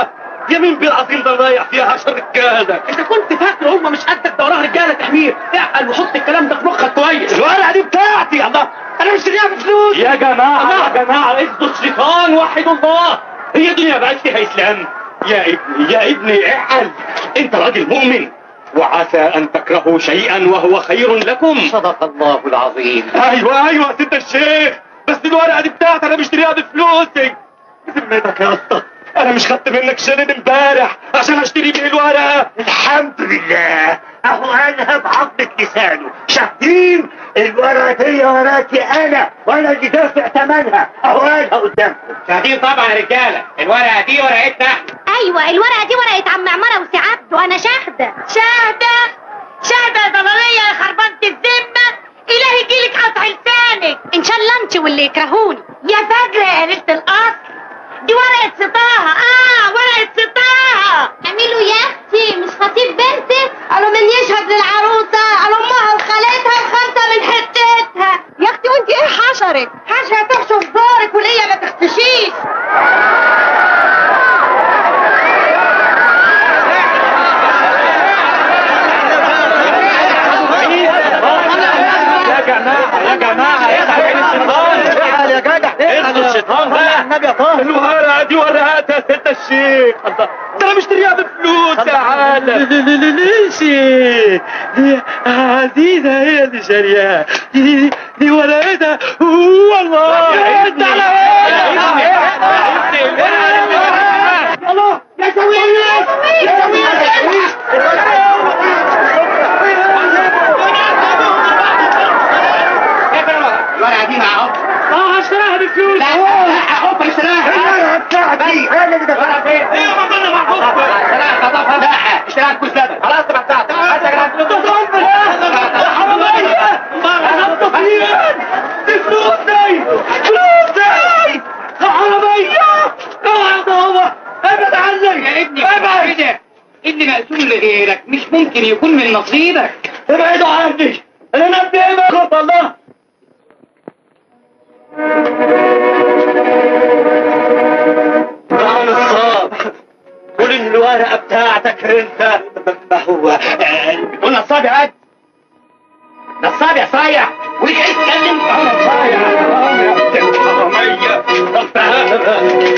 E: يمين بالعظيم ده رايح فيها عشر رجاله
B: انت كنت فاكر هم مش قدك ده وراها رجاله تحمير اعقل وحط الكلام ده في مخك كويس
E: الورقه دي بتاعتي الله انا مشتريها بفلوس
B: يا جماعه يا جماعه اذكروا الشيطان وحدوا الله هي دنيا بقت فيها اسلام يا ابني يا ابني اعقل انت راجل مؤمن وعسى ان تكرهوا شيئا وهو خير لكم
E: صدق الله العظيم
B: ايوه ايوه يا ست الشيخ بس الورقه دي بتاعتي انا مشتريها بفلوسي بذمتك يا اسطى انا مش خدت منك شريط امبارح عشان اشتري بيه الورقه
D: الحمد لله اهو قالها بعضة لسانه شاهدين الورقة دي ورقتي انا وانا اللي دافع ثمنها اهو قالها قدامكم
B: شاهدين طبعا يا رجاله الورقه دي ورقتنا احنا
I: ايوه الورقه دي ورقه عم عماره وسي عبده انا شاهده
C: شاهدة شاهدة يا ضلالية يا خربانة الذمة إلهي يجيلك قطع لسانك
I: ان شاء الله انت واللي يكرهوني
C: يا فجرة يا قليلة الأصل دي ورقة سطاها اه ورقة سطاها
I: اعملوا يا اختي مش خطيب بنتك قالوا من يشهد للعروسه قالوا امها وخالتها وخمسه من حتتها يا اختي وانت ايه حشرك حشره تحشر دورك وليا ما تختشيش
B: يا جماعه يا جماعه يا الشيطان
E: اعقل يا جدع
B: اذكر الشيطان بقى
E: النبي يا طاهر
B: الورقه دي ورقتها يا ست الشيخ الله ده انا مشتريها بفلوس يا عالم
E: ليش دي عزيزة هي اللي شارياها دي, دي, دي ورقتها والله
B: يا ابني
E: الله يا سويس يا سويس
B: الورقه دي معاهم اه هشتريها بفلوس لا لا احط اشتريها
D: الورقة بتاعتي انا اللي دافعها
B: ايه ما ضل محفوظ اشتريها خطفها لا اشتريها بكوز لبن خلاص تبع ساعتك حتى كان
E: فلوسي فلوسي عربية اوعى بابا ابعد عني
F: يا ابني ابعد كده اللي مقسوم لغيرك مش ممكن يكون من نصيبك
E: ابعدوا عني انا نبي ايه بقى الله عن الصاب قول ان الورقه بتاعتك انت ما هو
B: بتقول نصاب يا قد نصاب يا صايع وليك عايز تتكلم انا صايع يا ابن الحراميه طب تعالى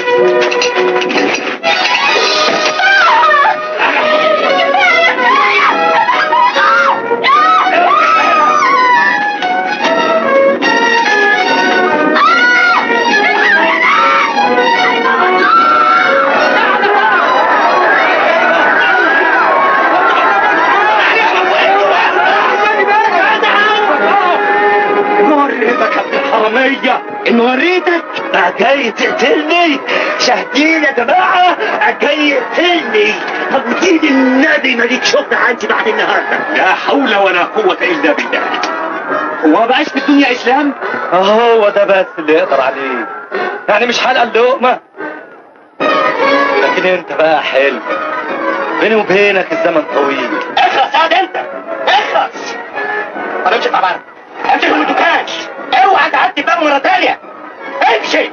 E: وريتك يا ابن الحراميه ان وريتك جاي تقتلني شاهدين يا جماعه جاي يقتلني طب ودين النبي مالك شغل عندي بعد النهارده
B: لا حول ولا قوه الا بالله هو ما بقاش في الدنيا اسلام
E: هو ده بس اللي يقدر عليه يعني مش حلقه اللقمه لكن انت بقى حلو بيني وبينك الزمن طويل
B: اخلص يا انت اخلص طب امشي طبعا امشي من الدكان اوعى تعدي باب مره تانيه امشي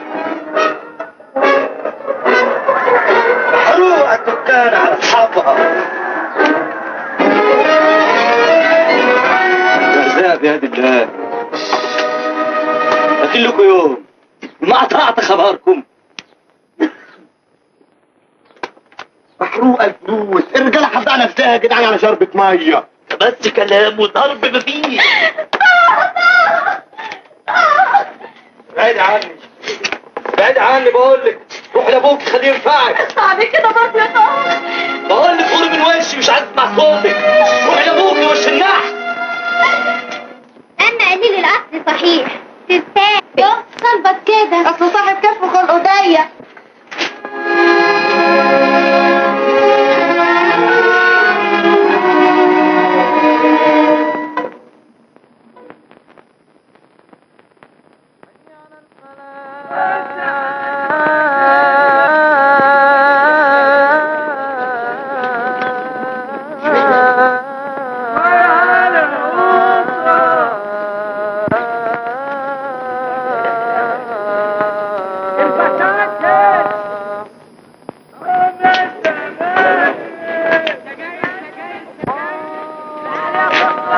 E: حروق الدكان على اصحابها الرزاق بيد الله لكن لكم يوم ما قطعت خبركم
D: محروق الفلوس الرجاله حافظه نفسها يا جدعان على شربة ميه
E: بس كلام وضرب مفيش بعيد عني بعيد عني بقول لك روح لابوك خليه ينفعك
I: بعد كده برضه يا طاهر
E: بقول لك قولي من وشي مش عايز اسمع صوتك روح لابوك يا وش النحس
I: اما قليل الاصل صحيح تستاهل قلبك كده اصل صاحب كف خلقه ضيق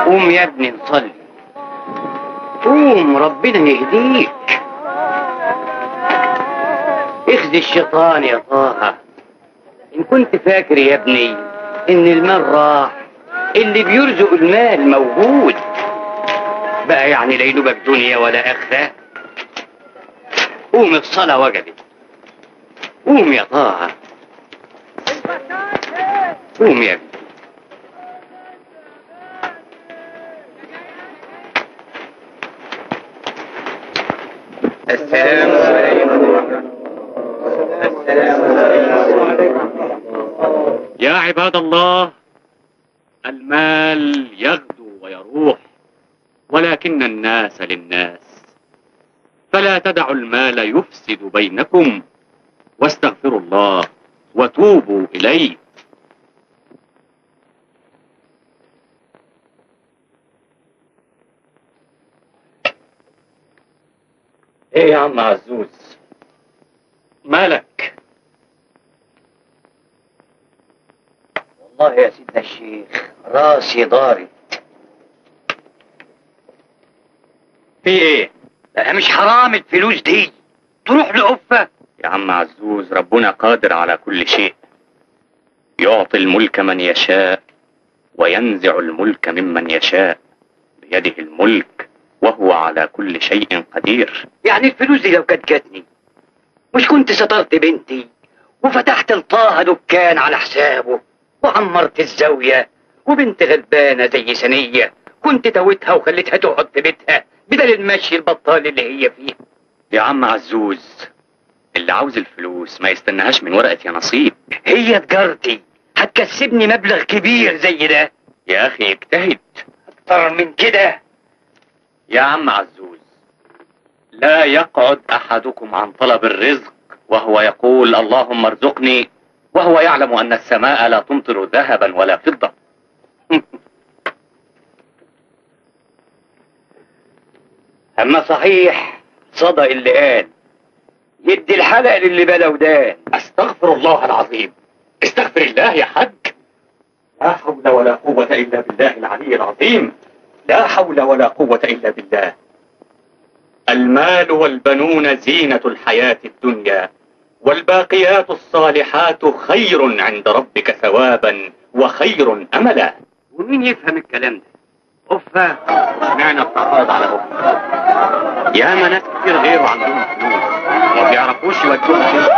F: قوم يا ابني نصلي قوم ربنا يهديك اخزي الشيطان يا طه ان كنت فاكر يا ابني ان المال راح اللي بيرزق المال موجود بقى يعني لا ينوبك دنيا ولا اخره قوم الصلاه وجبت قوم يا طه قوم يا ابني السلام عليكم السلام عليكم
B: يا عباد الله المال يغدو ويروح ولكن الناس للناس فلا تدعوا المال يفسد بينكم واستغفروا الله وتوبوا اليه
F: ايه يا عم عزوز
B: مالك
F: والله يا سيدنا الشيخ راسي ضارب
B: في ايه
F: بقى مش حرام الفلوس دي تروح لقفة
B: يا عم عزوز ربنا قادر على كل شيء يعطي الملك من يشاء وينزع الملك ممن يشاء بيده الملك وهو على كل شيء قدير
F: يعني الفلوس دي لو كانت جاتني مش كنت سترت بنتي وفتحت لطاها دكان على حسابه وعمرت الزاوية وبنت غلبانة زي سنية كنت توتها وخليتها تقعد في بيتها بدل المشي البطال اللي هي فيه
B: يا عم عزوز اللي عاوز الفلوس ما يستناهاش من ورقة يا نصيب
F: هي تجارتي هتكسبني مبلغ كبير زي ده
B: يا أخي اجتهد
F: اكتر من كده
B: يا عم عزوز لا يقعد أحدكم عن طلب الرزق وهو يقول اللهم ارزقني وهو يعلم أن السماء لا تمطر ذهبا ولا فضة
F: اما صحيح صدق اللي قال يدي الحلق للي بلا ودان
B: أستغفر الله العظيم استغفر الله يا حاج لا حول ولا قوة إلا بالله العلي العظيم لا حول ولا قوة إلا بالله المال والبنون زينة الحياة الدنيا والباقيات الصالحات خير عند ربك ثوابا وخير أملا
F: ومين يفهم الكلام ده أفة
B: اشمعنى التعرض على أخته يا ناس كتير غيره عندهم فلوس وما بيعرفوش يودوها فين.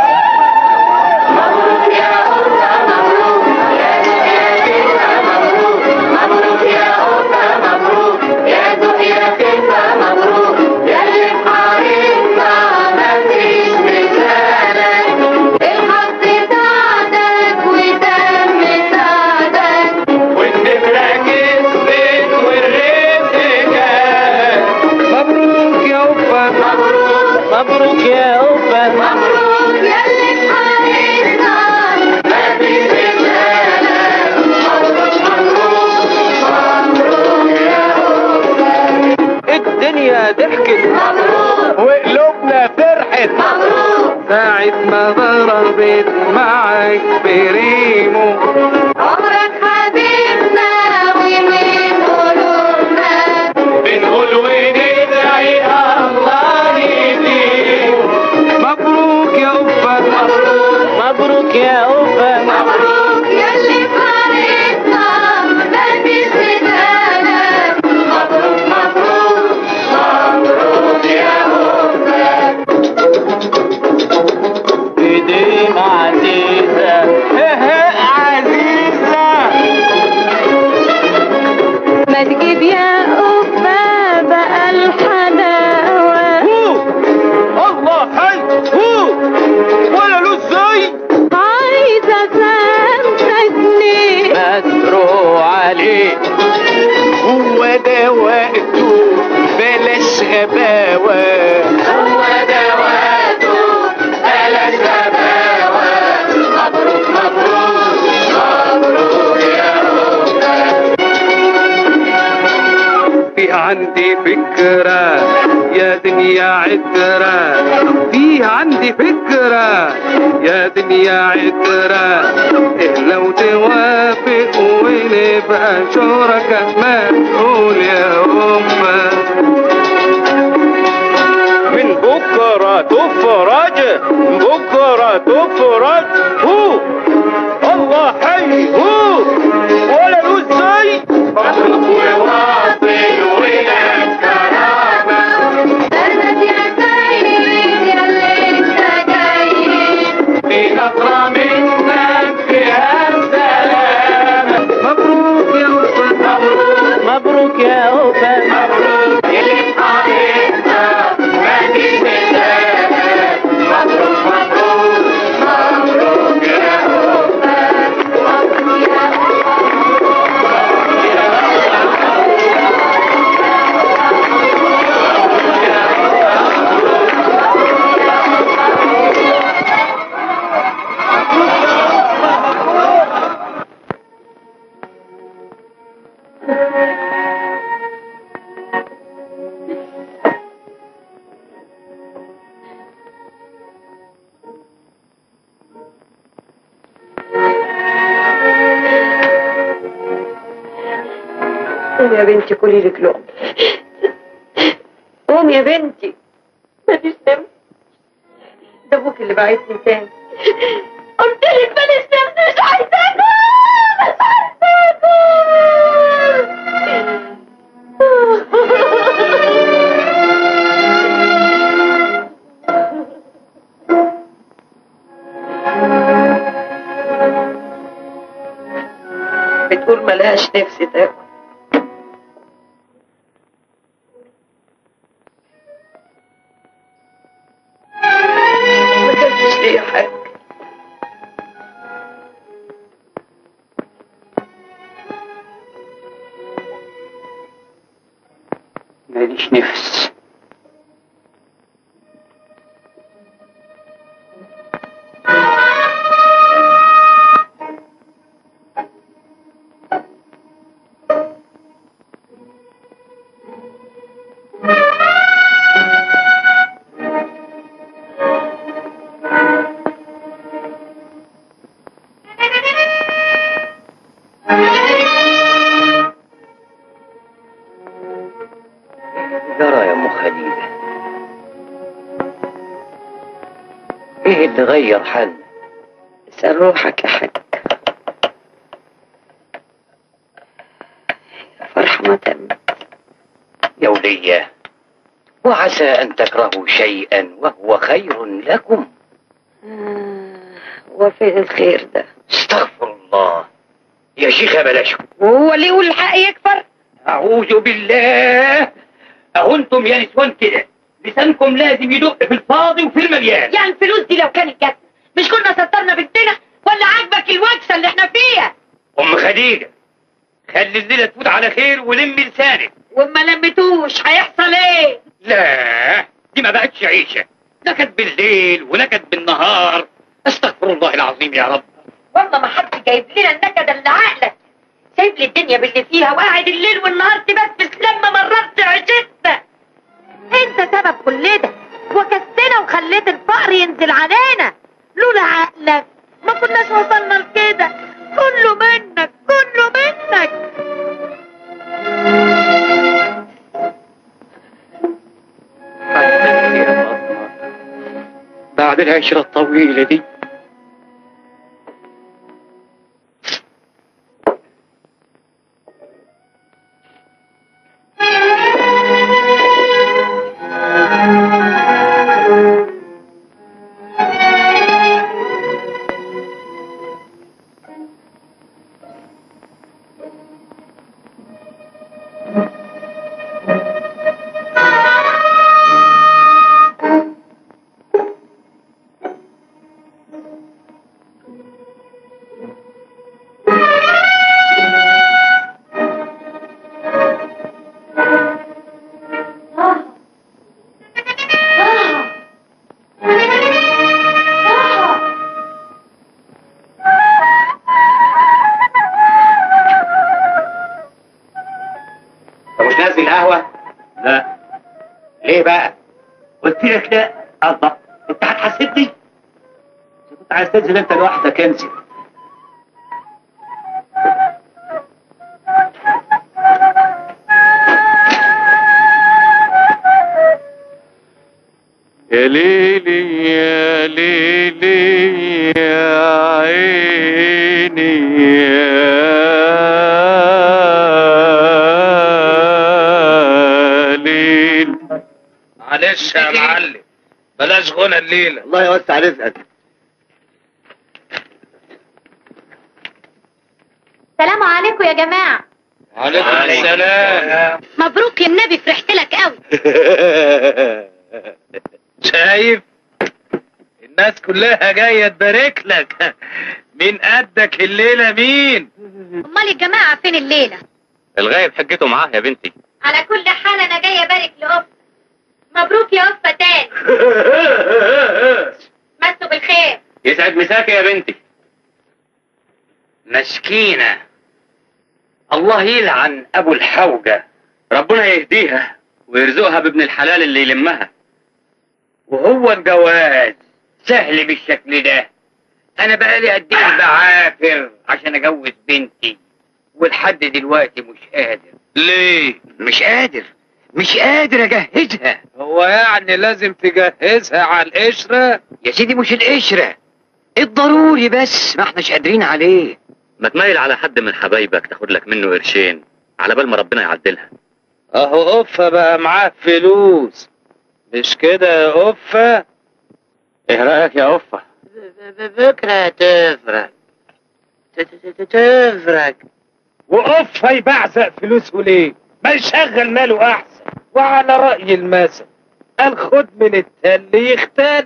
I: الحظ ساعدك وتم ساعدك
B: والنمرة كسبت والرزق جات
G: مبروك يا أفة
I: مبروك
G: مبروك يا أفة
I: مبروك ياللي حارسنا مفيش رجالة مبروك مبروك مبروك يا
G: الدنيا ضحكت
I: مبروك
G: وقلوبنا فرحت
I: مبروك
G: ساعة ما ضربت معك بريمو
I: عمرك حبيبنا ومن قلوبنا
B: بنقول وندعي الله يديم
G: مبروك يا أفة مبروك يا أفة
I: مبروك ياللي حارسنا مفيش رجالة مبروك مبروك مبروك يا
G: ايدين عزيزة عزيزة
I: ما تجيب يا أفا بقى الحلاوة
G: الله حي ولا له ازاي
I: عايزة تمسكني
G: مزروع عليه هو ده وقته بلاش غباوة
I: هو ده وقته بلاش غباوة مبروك مبروك مبروك يا
G: في عندي فكرة يا دنيا عترة في عندي فكرة يا دنيا عترة إيه لو توافق ونبقى
H: نبقى شركاء ما تقول يا أمة من بكرة تفرج بكرة تفرج هو الله حي هو ولا له ازاي
I: بلد يا سيد يا اللي انت جاي
H: في نظرة منك فيها السلام مبروك يا أستاذ مبروك مبروك يا أستاذ مبروك اللي حبيبنا مدينة مبروك مبروك مبروك يا أستاذ
C: قوم يا بنتي كلي لك لقمة قوم يا بنتي ماليش نفس ده ابوك اللي بعتني تاني
I: قلت لك ماليش نفس مش عايزاكم مش عايزاكم
C: بتقول ملهاش نفس تاكل ما كانش ليا حاجة
F: ماليش نفس جرى يا ام خديجه ايه اللي غير حالنا
C: اسأل روحك يا حاج يا فرحة ما تمت
F: يا ولية وعسى أن تكرهوا شيئا وهو خير لكم
C: وفين الخير ده
F: استغفر الله يا شيخة بلاش
C: وهو اللي يقول الحق يكفر
F: أعوذ بالله أهو أنتم يا نسوان كده لسانكم لازم يدق في الفاضي وفي المليان
C: يعني الفلوس دي لو كانت جت مش كنا سترنا بنتنا ولا عاجبك الوكسه اللي احنا فيها
F: أم خديجة خلي الليلة تفوت على خير ولم لسانك
C: وما لمتوش هيحصل ايه
F: لا دي ما بقتش عيشة نكد بالليل ونكد بالنهار استغفر الله العظيم يا رب
C: والله ما حد جايب لنا النكد اللي عقلك سايب لي الدنيا باللي فيها وقاعد الليل والنهار تبسبس لما مررت عشتنا انت سبب كل ده وكستنا وخليت الفقر ينزل علينا لولا عقلك ما كناش وصلنا لكده كله منك كله منك
F: حسبي يا فاطمة بعد العشرة الطويلة دي
B: انت مش نازل القهوة؟ لا ليه بقى؟ قلت لك لا الله انت هتحاسبني؟ إذا كنت عايز تنزل انت لوحدك انزل
H: يا ليلي يا ليلي يا عيني يا ليل
F: معلش يا معلم بلاش غنى الليله
E: الله يوسع رزقك
I: سلام عليكم يا جماعة
F: عليكم السلام
I: مبروك يا النبي فرحت لك قوي
F: شايف الناس كلها جايه تبارك لك مين قدك الليله مين
I: امال الجماعة فين الليلة
B: الغايب حجته معاه يا بنتي
I: على كل حال انا جاية ابارك لأف مبروك يا أفة تاني مسوا بالخير
B: يسعد مساك يا بنتي
F: مسكينه الله يلعن ابو الحوجه
B: ربنا يهديها ويرزقها بابن الحلال اللي يلمها
F: وهو الجواز سهل بالشكل ده انا بقالي قد ايه بعافر عشان اجوز بنتي ولحد دلوقتي مش قادر ليه مش قادر مش قادر اجهزها
G: هو يعني لازم تجهزها على القشرة
F: يا سيدي مش القشره الضروري بس ما احناش قادرين عليه
B: ما تميل على حد من حبايبك تاخد لك منه قرشين على بال ما ربنا يعدلها
G: اهو قفة بقى معاه فلوس مش كده يا قفة
B: ايه رايك يا قفه
D: بكرة تفرق تفرق
G: وقفة يبعزق فلوسه ليه ما يشغل ماله احسن وعلى رأي المثل قال خد من التل يختل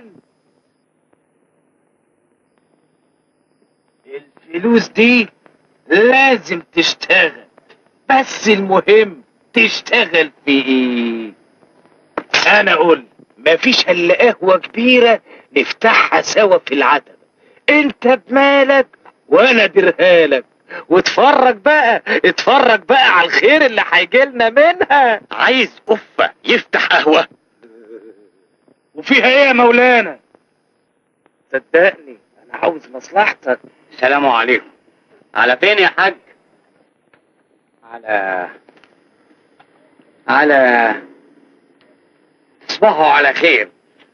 G: الفلوس دي لازم تشتغل بس المهم تشتغل في ايه انا اقول مفيش الا قهوة كبيرة نفتحها سوا في العتبة انت بمالك وانا اديرهالك واتفرج بقى اتفرج بقى على الخير اللي هيجيلنا منها
B: عايز قفه يفتح قهوه
G: وفيها ايه يا مولانا صدقني انا عاوز مصلحتك
B: السلام عليكم على فين يا حاج
F: على على تصبحوا على خير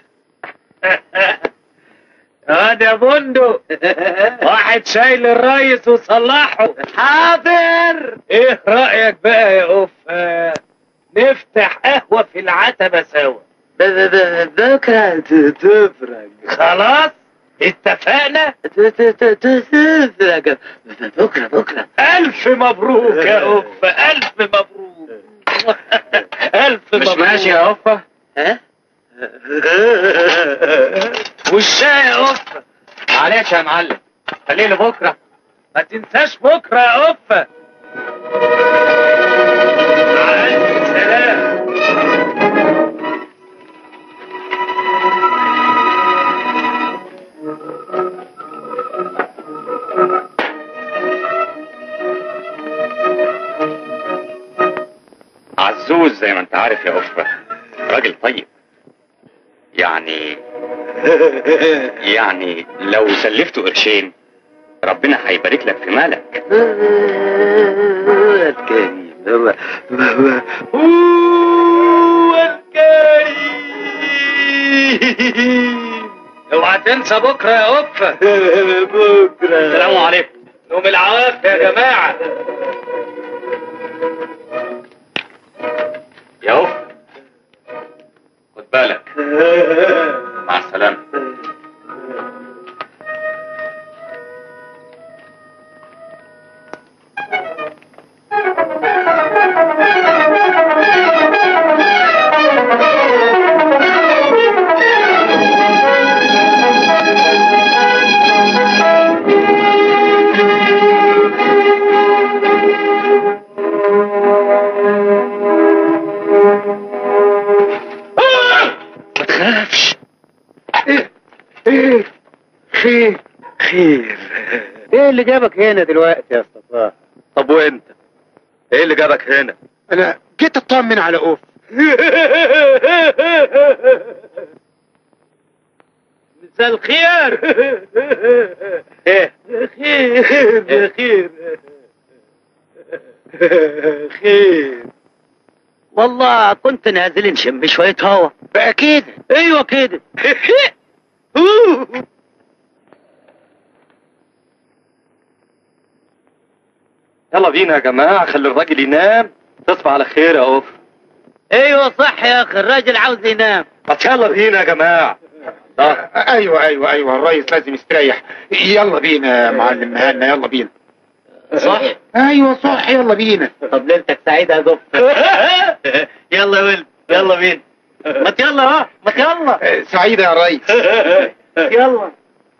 G: هذا يا بندق واحد شايل الريس وصلحه حاضر ايه رأيك بقى يا قفة نفتح قهوة في العتبة سوا
D: بكرة تفرق
G: خلاص اتفقنا
D: تفرق بكرة بكرة
G: ألف مبروك يا قفة ألف مبروك ألف
B: مش
G: مبروك
B: ماشي يا قفه
D: ها؟
G: والشاي يا قفة
B: معلش يا معلم خليه لبكره
G: ما تنساش بكرة يا قفة مع ألف سلام
B: عزوز زي ما انت عارف يا قفه راجل طيب يعني يعني لو سلفته قرشين ربنا هيبارك لك في مالك
D: ولد كريم هو هو
G: هو الكريم اوعى تنسى بكرة يا قفة
D: بكرة
B: السلام عليكم
G: يوم العوافي يا جماعة
B: يا قفه خد بالك مع السلامه
G: ما تخافش ايه ايه خير خير
E: ايه اللي جابك هنا دلوقتي يا استطاع
B: طب وانت ايه اللي جابك هنا
E: انا جيت اطمن على اوف
G: مساء الخير ايه خير خير خير
D: والله كنت نازل نشم شوية هوا
G: بقى كده
D: ايوه كده
E: يلا بينا يا جماعة خلي الراجل ينام تصبح على خير يا أوف
D: ايوه صح يا اخي الراجل عاوز ينام
E: بس يلا بينا يا جماعة آه.
G: ايوه ايوه ايوه الريس لازم يستريح يلا بينا يا معلم مهنا يلا بينا
D: صح
G: ايوه صح يلا بينا
D: طب ليلتك سعيدة يا زف يلا يا ولد يلا بينا ما يلا ها ما يلا
G: سعيدة يا ريس
D: يلا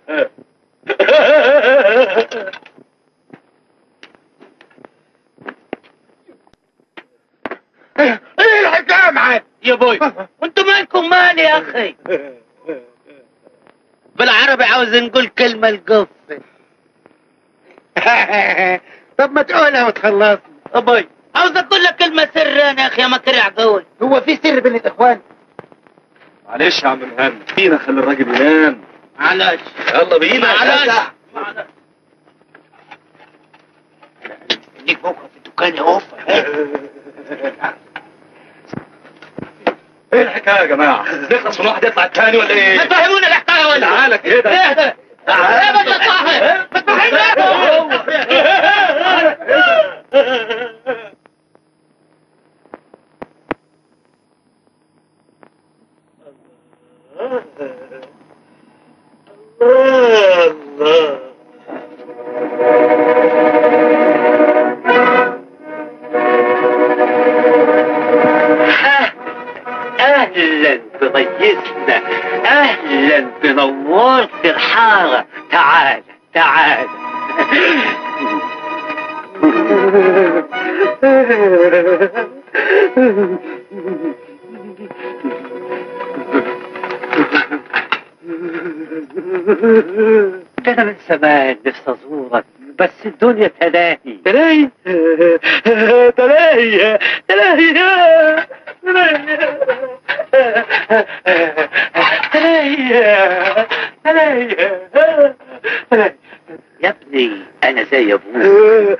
G: ايه الحكايه معاك
D: يا بوي وانتوا مالكم مال يا اخي بالعربي عاوز نقول كلمة القف
G: طب ما تقولها وتخلص
D: ابوي عاوز اقول لك كلمة سر انا يا اخي يا مكرع قول
G: هو في سر بين الاخوان
E: معلش يا عم مهنا بينا خلي الراجل ينام
D: معلش
E: يلا بينا يا
D: معلش
E: جدع.
G: ليك بكره في الدكان يا اوف
E: ايه الحكاية يا جماعة نخلص من واحد يطلع التاني ولا ايه
D: ما تفهمونا الحكاية ولا
E: تعالى كده
D: ايه ما تطلعها ما تفهمنا اهلا بضيفنا اهلا بنورت الحاره تعال تعال ده انا من زمان نفسي ازورك بس الدنيا تلاهي تلاهي تلاهي تلاهي تلاهي تلاهي يا ابني انا زي ابوك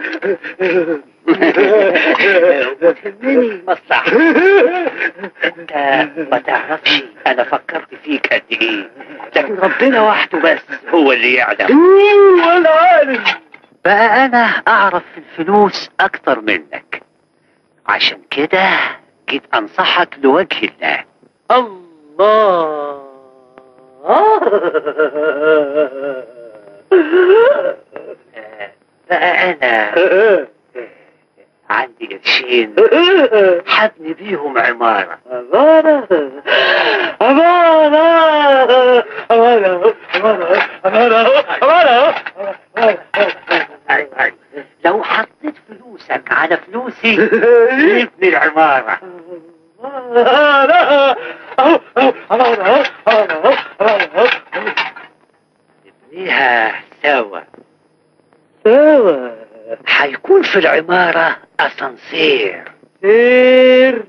D: وتهمني مصلحة انت ما تعرفش انا فكرت فيك قد ايه لكن ربنا وحده بس هو اللي يعلم وانا عارف بقى انا اعرف في الفلوس اكتر منك عشان كده جيت انصحك لوجه الله الله بقى انا عندي قرشين حبني بيهم عمارة عمارة عمارة عمارة عمارة عمارة عمارة لو حطيت فلوسك على فلوسي نبني العمارة نبنيها سوا سوا هيكون في العمارة أسانسير سير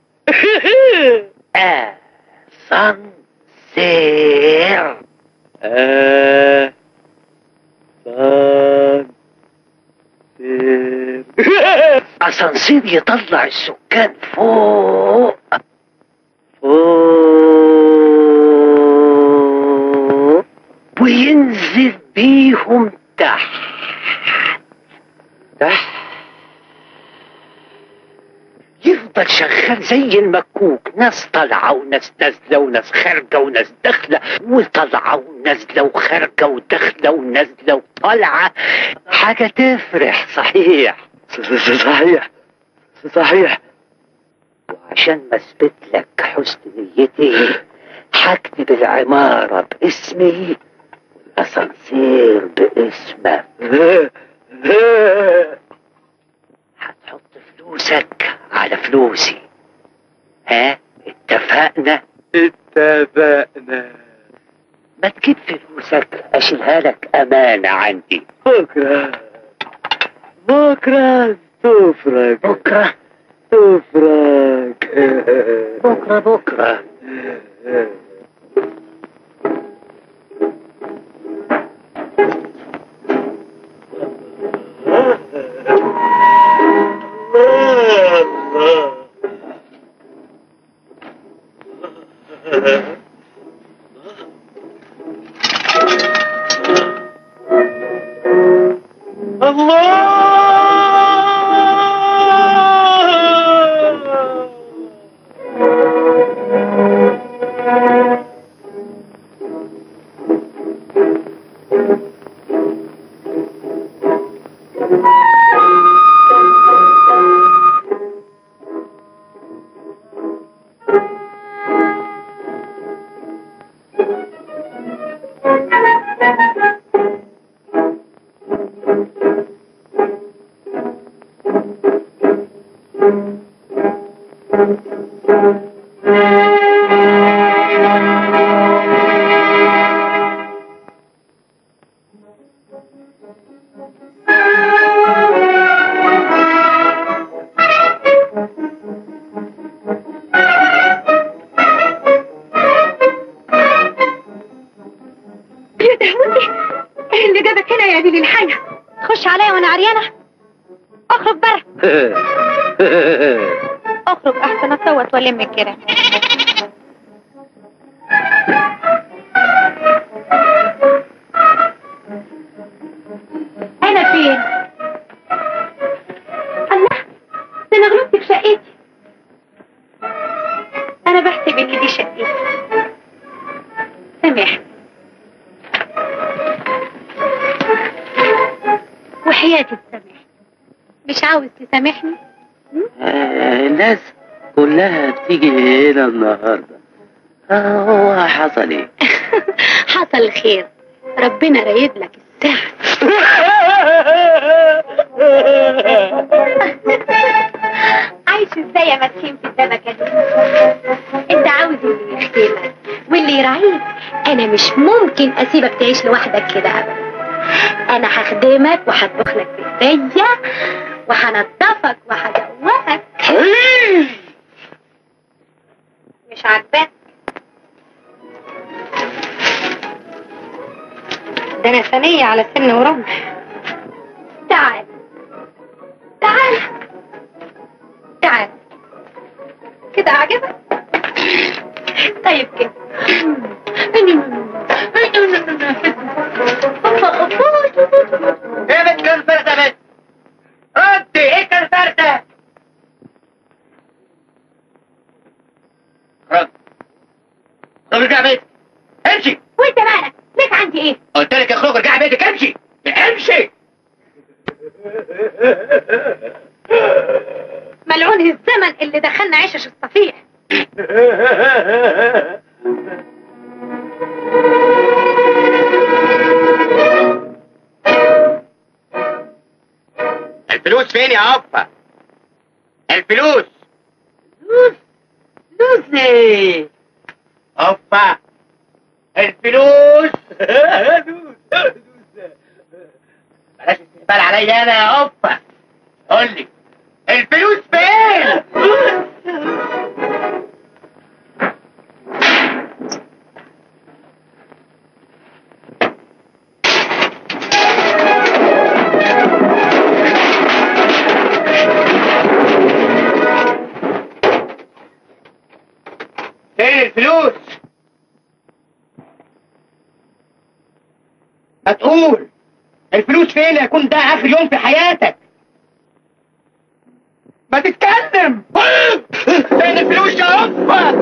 D: أسانسير أسانسير أسانسير يطلع السكان فوق فوق وينزل بيهم تحت تحت يفضل شغال زي المكوك ناس طالعة وناس نازلة وناس خارجة وناس داخلة وطالعة ونازلة وخارجة وداخلة ونازلة وطالعة حاجة تفرح صحيح صحيح صحيح وعشان ما اثبت لك حسن نيتي هكتب العمارة باسمي والأسانسير باسمك هتحط فلوسك على فلوسي ها اتفقنا
E: اتفقنا
D: ما تجيب فلوسك اشيلها لك امانة عندي
E: بكرة بكرة تفرج
D: بكرة
E: تفرج
D: بكرة بكرة
I: اخرج احسن اصوت والم الكلام انا فين الله ده انا غلطت في شقتي انا بحسب ان دي شقتي سامحني وحياتي تسامحني مش عاوز تسامحني
D: آه، الناس كلها بتيجي هنا النهارده آه، هو حصل ايه؟
I: حصل خير ربنا رايد لك الساعة عايش ازاي يا مسكين في الدبكة دي انت عاوز اللي يخدمك واللي يراعيك انا مش ممكن اسيبك تعيش لوحدك كده ابدا انا هخدمك وهطبخ لك بايديا وهنضفك وهدوقك مش عاجباك ده انا ثانية على سن ورمح تعال تعال تعال كده عجبك طيب كده
D: ايه بنت الفردة بنت؟ ردي ايه الفردة؟ خرج خرج ارجع بيتك امشي
I: وانت مالك ليك عندي ايه
D: قلت لك اخرج ارجع بيتك امشي امشي
I: ملعون الزمن اللي دخلنا عشش الصفيح
D: الفلوس فين يا عفة؟ الفلوس فلوس ايه؟ عفة الفلوس بلاش استهبال عليا انا يا عفة قول لي الفلوس فين؟ فين الفلوس؟ هتقول الفلوس فين يكون ده اخر يوم في حياتك ما تتكلم فين الفلوس يا عفة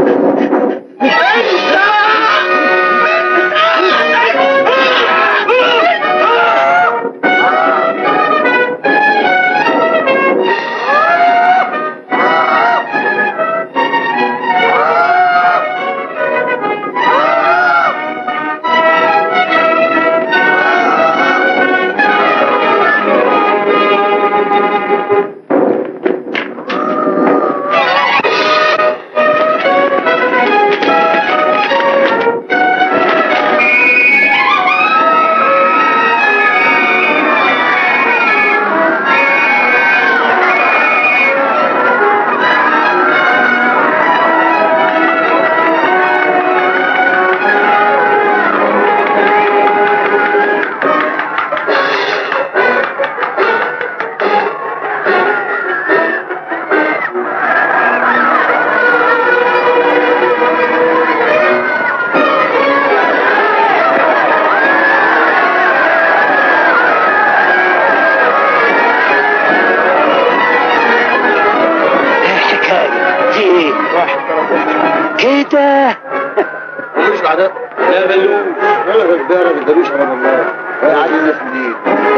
D: الحكاية في ايه؟ كده
E: ملوش بعدها لا بلوش لا ما بلوش على الله يا عادي الناس منين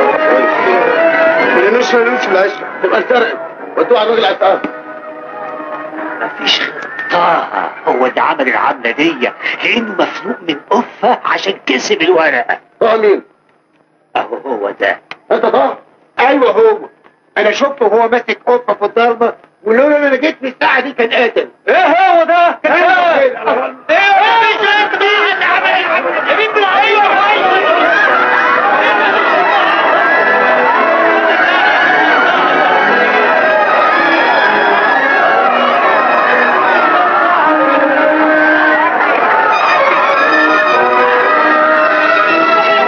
E: ما لنوش ملوش في العشرة تبقى اتسرقت ودوها على الراجل عتاب
D: مفيش غطاها هو ده عمل العملة دي لانه مفلوق من قفة عشان كسب الورقة
E: طه مين؟
D: اهو هو ده
E: انت طه؟ ايوه هو انا شفته وهو ماسك قفة في الضلمة ولولا انا جيت في الساعة دي كان قاتل ايه هو ده؟ ايه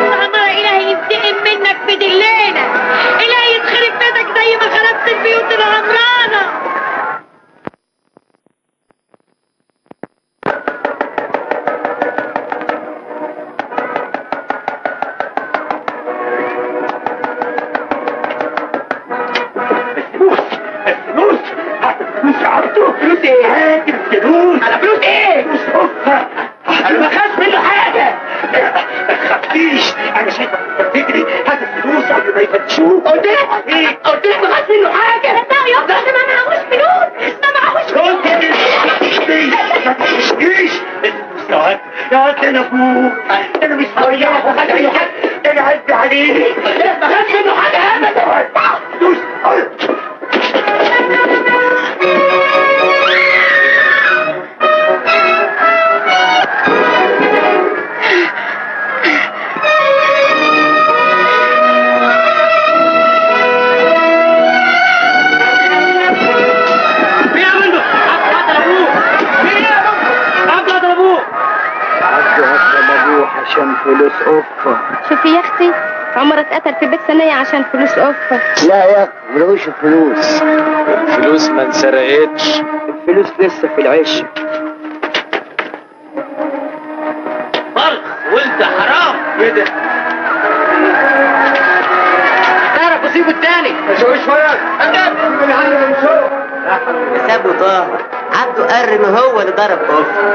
C: الله إلهي ينتقم منك في دلينا إلهي يتخرب بيتك زي ما خربت البيوت الأرض
D: فلوس على فلوس ايه؟ فلوس أخرى انا ما خدش منه حاجه ما تخافيش انا شايفك بتجري هات الفلوس قبل ما يفتشوك قلت لك قلت لك ما خدش منه حاجه
I: لا يا اختي ما معهوش فلوس ما معهوش
D: قلت لك ما تخافيش ما تخافيش الفلوس يا واد يا واد انا ابوك انا مش هضيعك وخد اي حد انا عدت عليك قلت لك ما خدش منه حاجه ابدا فلوس
B: مين يا بندق؟ قتل ابوه مين يا بندق؟ قتل ابوه
G: عبده أكرم أبوه عشان فلوس أفة
I: شوفي يا اختي عمر اتقتل في بيت ثانية عشان فلوس أوفة
D: لا يا ملوش فلوس
G: الفلوس ما انسرقتش
D: الفلوس لسه في العش
E: فرق ولد حرام كده تعرف وسيبه التاني
D: سابه طاهر عبده قرن هو اللي ضرب كفر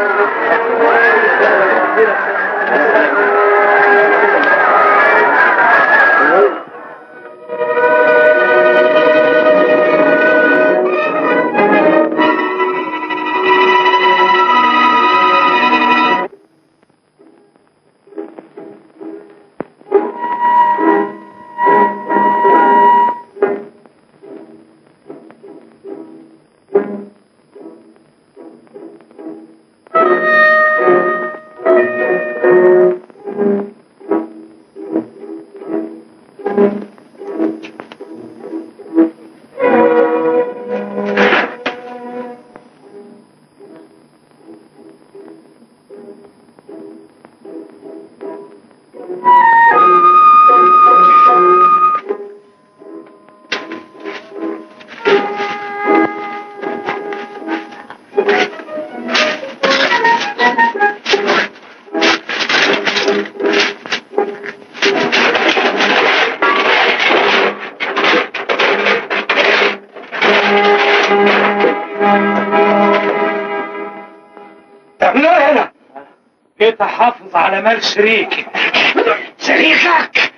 B: تعملوا ايه هنا؟ جيت احافظ على مال شريكي شريكك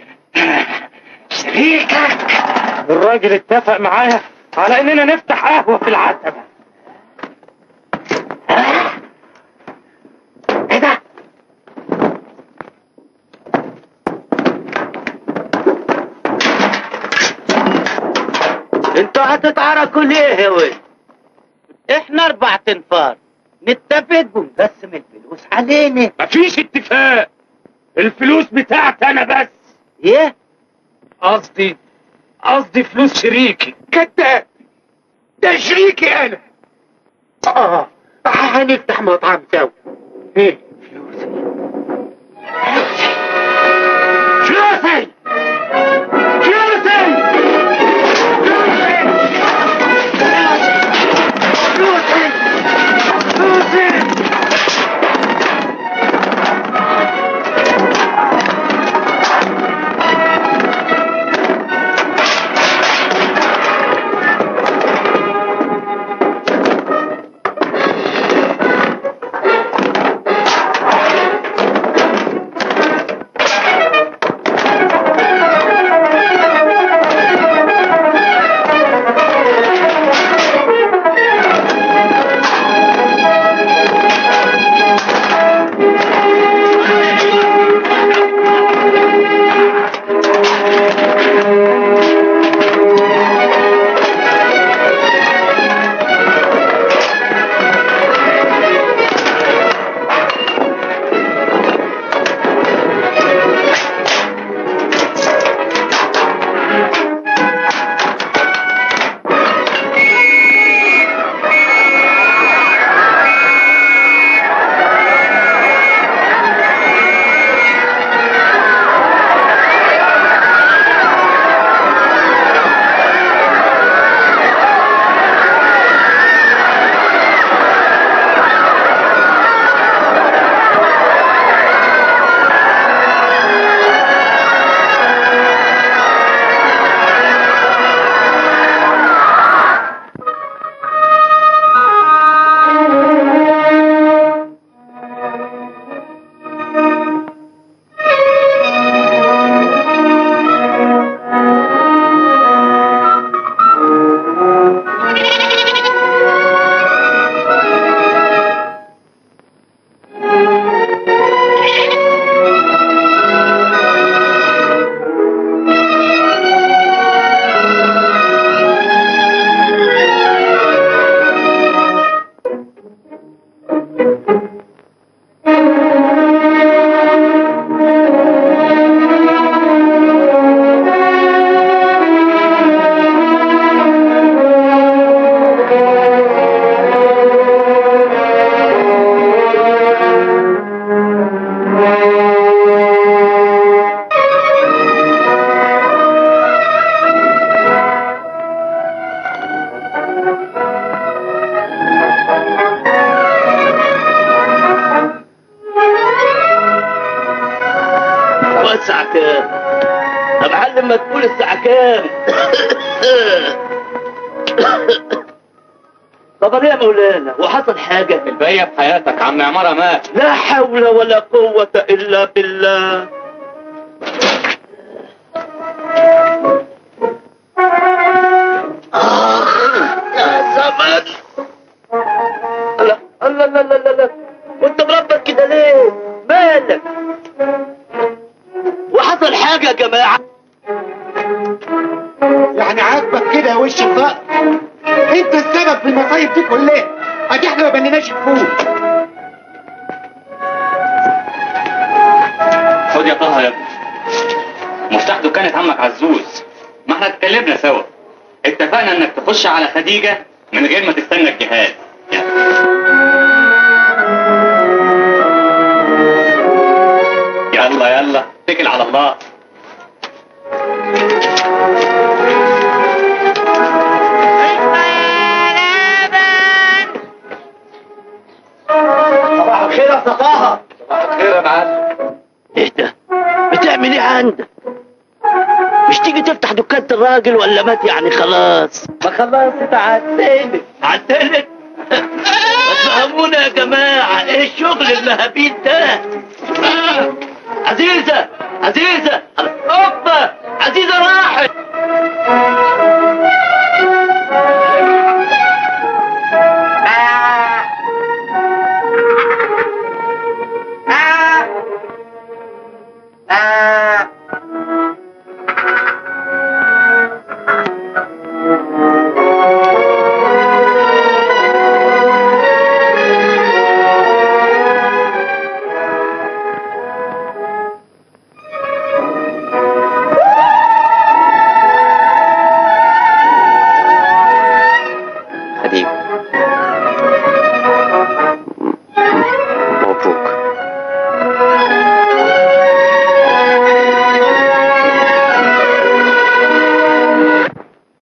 B: شريكك الراجل اتفق معايا على اننا نفتح قهوه في العتبه
D: ايه ده؟
E: انتوا هتتعاركوا ليه يا ولد؟ احنا اربع تنفار نتفق ونقسم الفلوس علينا
B: مفيش اتفاق الفلوس بتاعتي انا بس
E: ايه؟
B: قصدي قصدي فلوس شريكي
D: كذاب ده شريكي انا اه هنفتح مطعم سوا ايه فلوسي فلوسي فلوسي فلوسي فلوسي قول الساعة كام طب ليه يا مولانا وحصل حاجة
B: البقية في حياتك عم عمارة مات
D: لا حول ولا قوة إلا بالله آخ يا زمن الله الله الله الله الله وانت مربط كده ليه؟ مالك؟ وحصل حاجة يا جماعة
J: يعني عاجبك كده يا وش الفقر انت السبب في المصايب دي كلها ادي احنا ما بنيناش الفول
B: خد يا طه يا ابني مفتاح دكانة عمك عزوز ما احنا اتكلمنا سوا اتفقنا انك تخش على خديجة من غير ما تستنى الجهاز يلا يلا اتكل على الله
D: صباح الخير يا صفاها
E: خير يا معلم
D: ايه ده؟ بتعمل ايه عندك؟ مش تيجي تفتح دكانة الراجل ولا مات يعني خلاص؟ ما خلاص انت عدلت عدلت فهمونا يا جماعة ايه الشغل المهابيل ده؟ آه. عزيزة عزيزة اوبا عزيزة راحت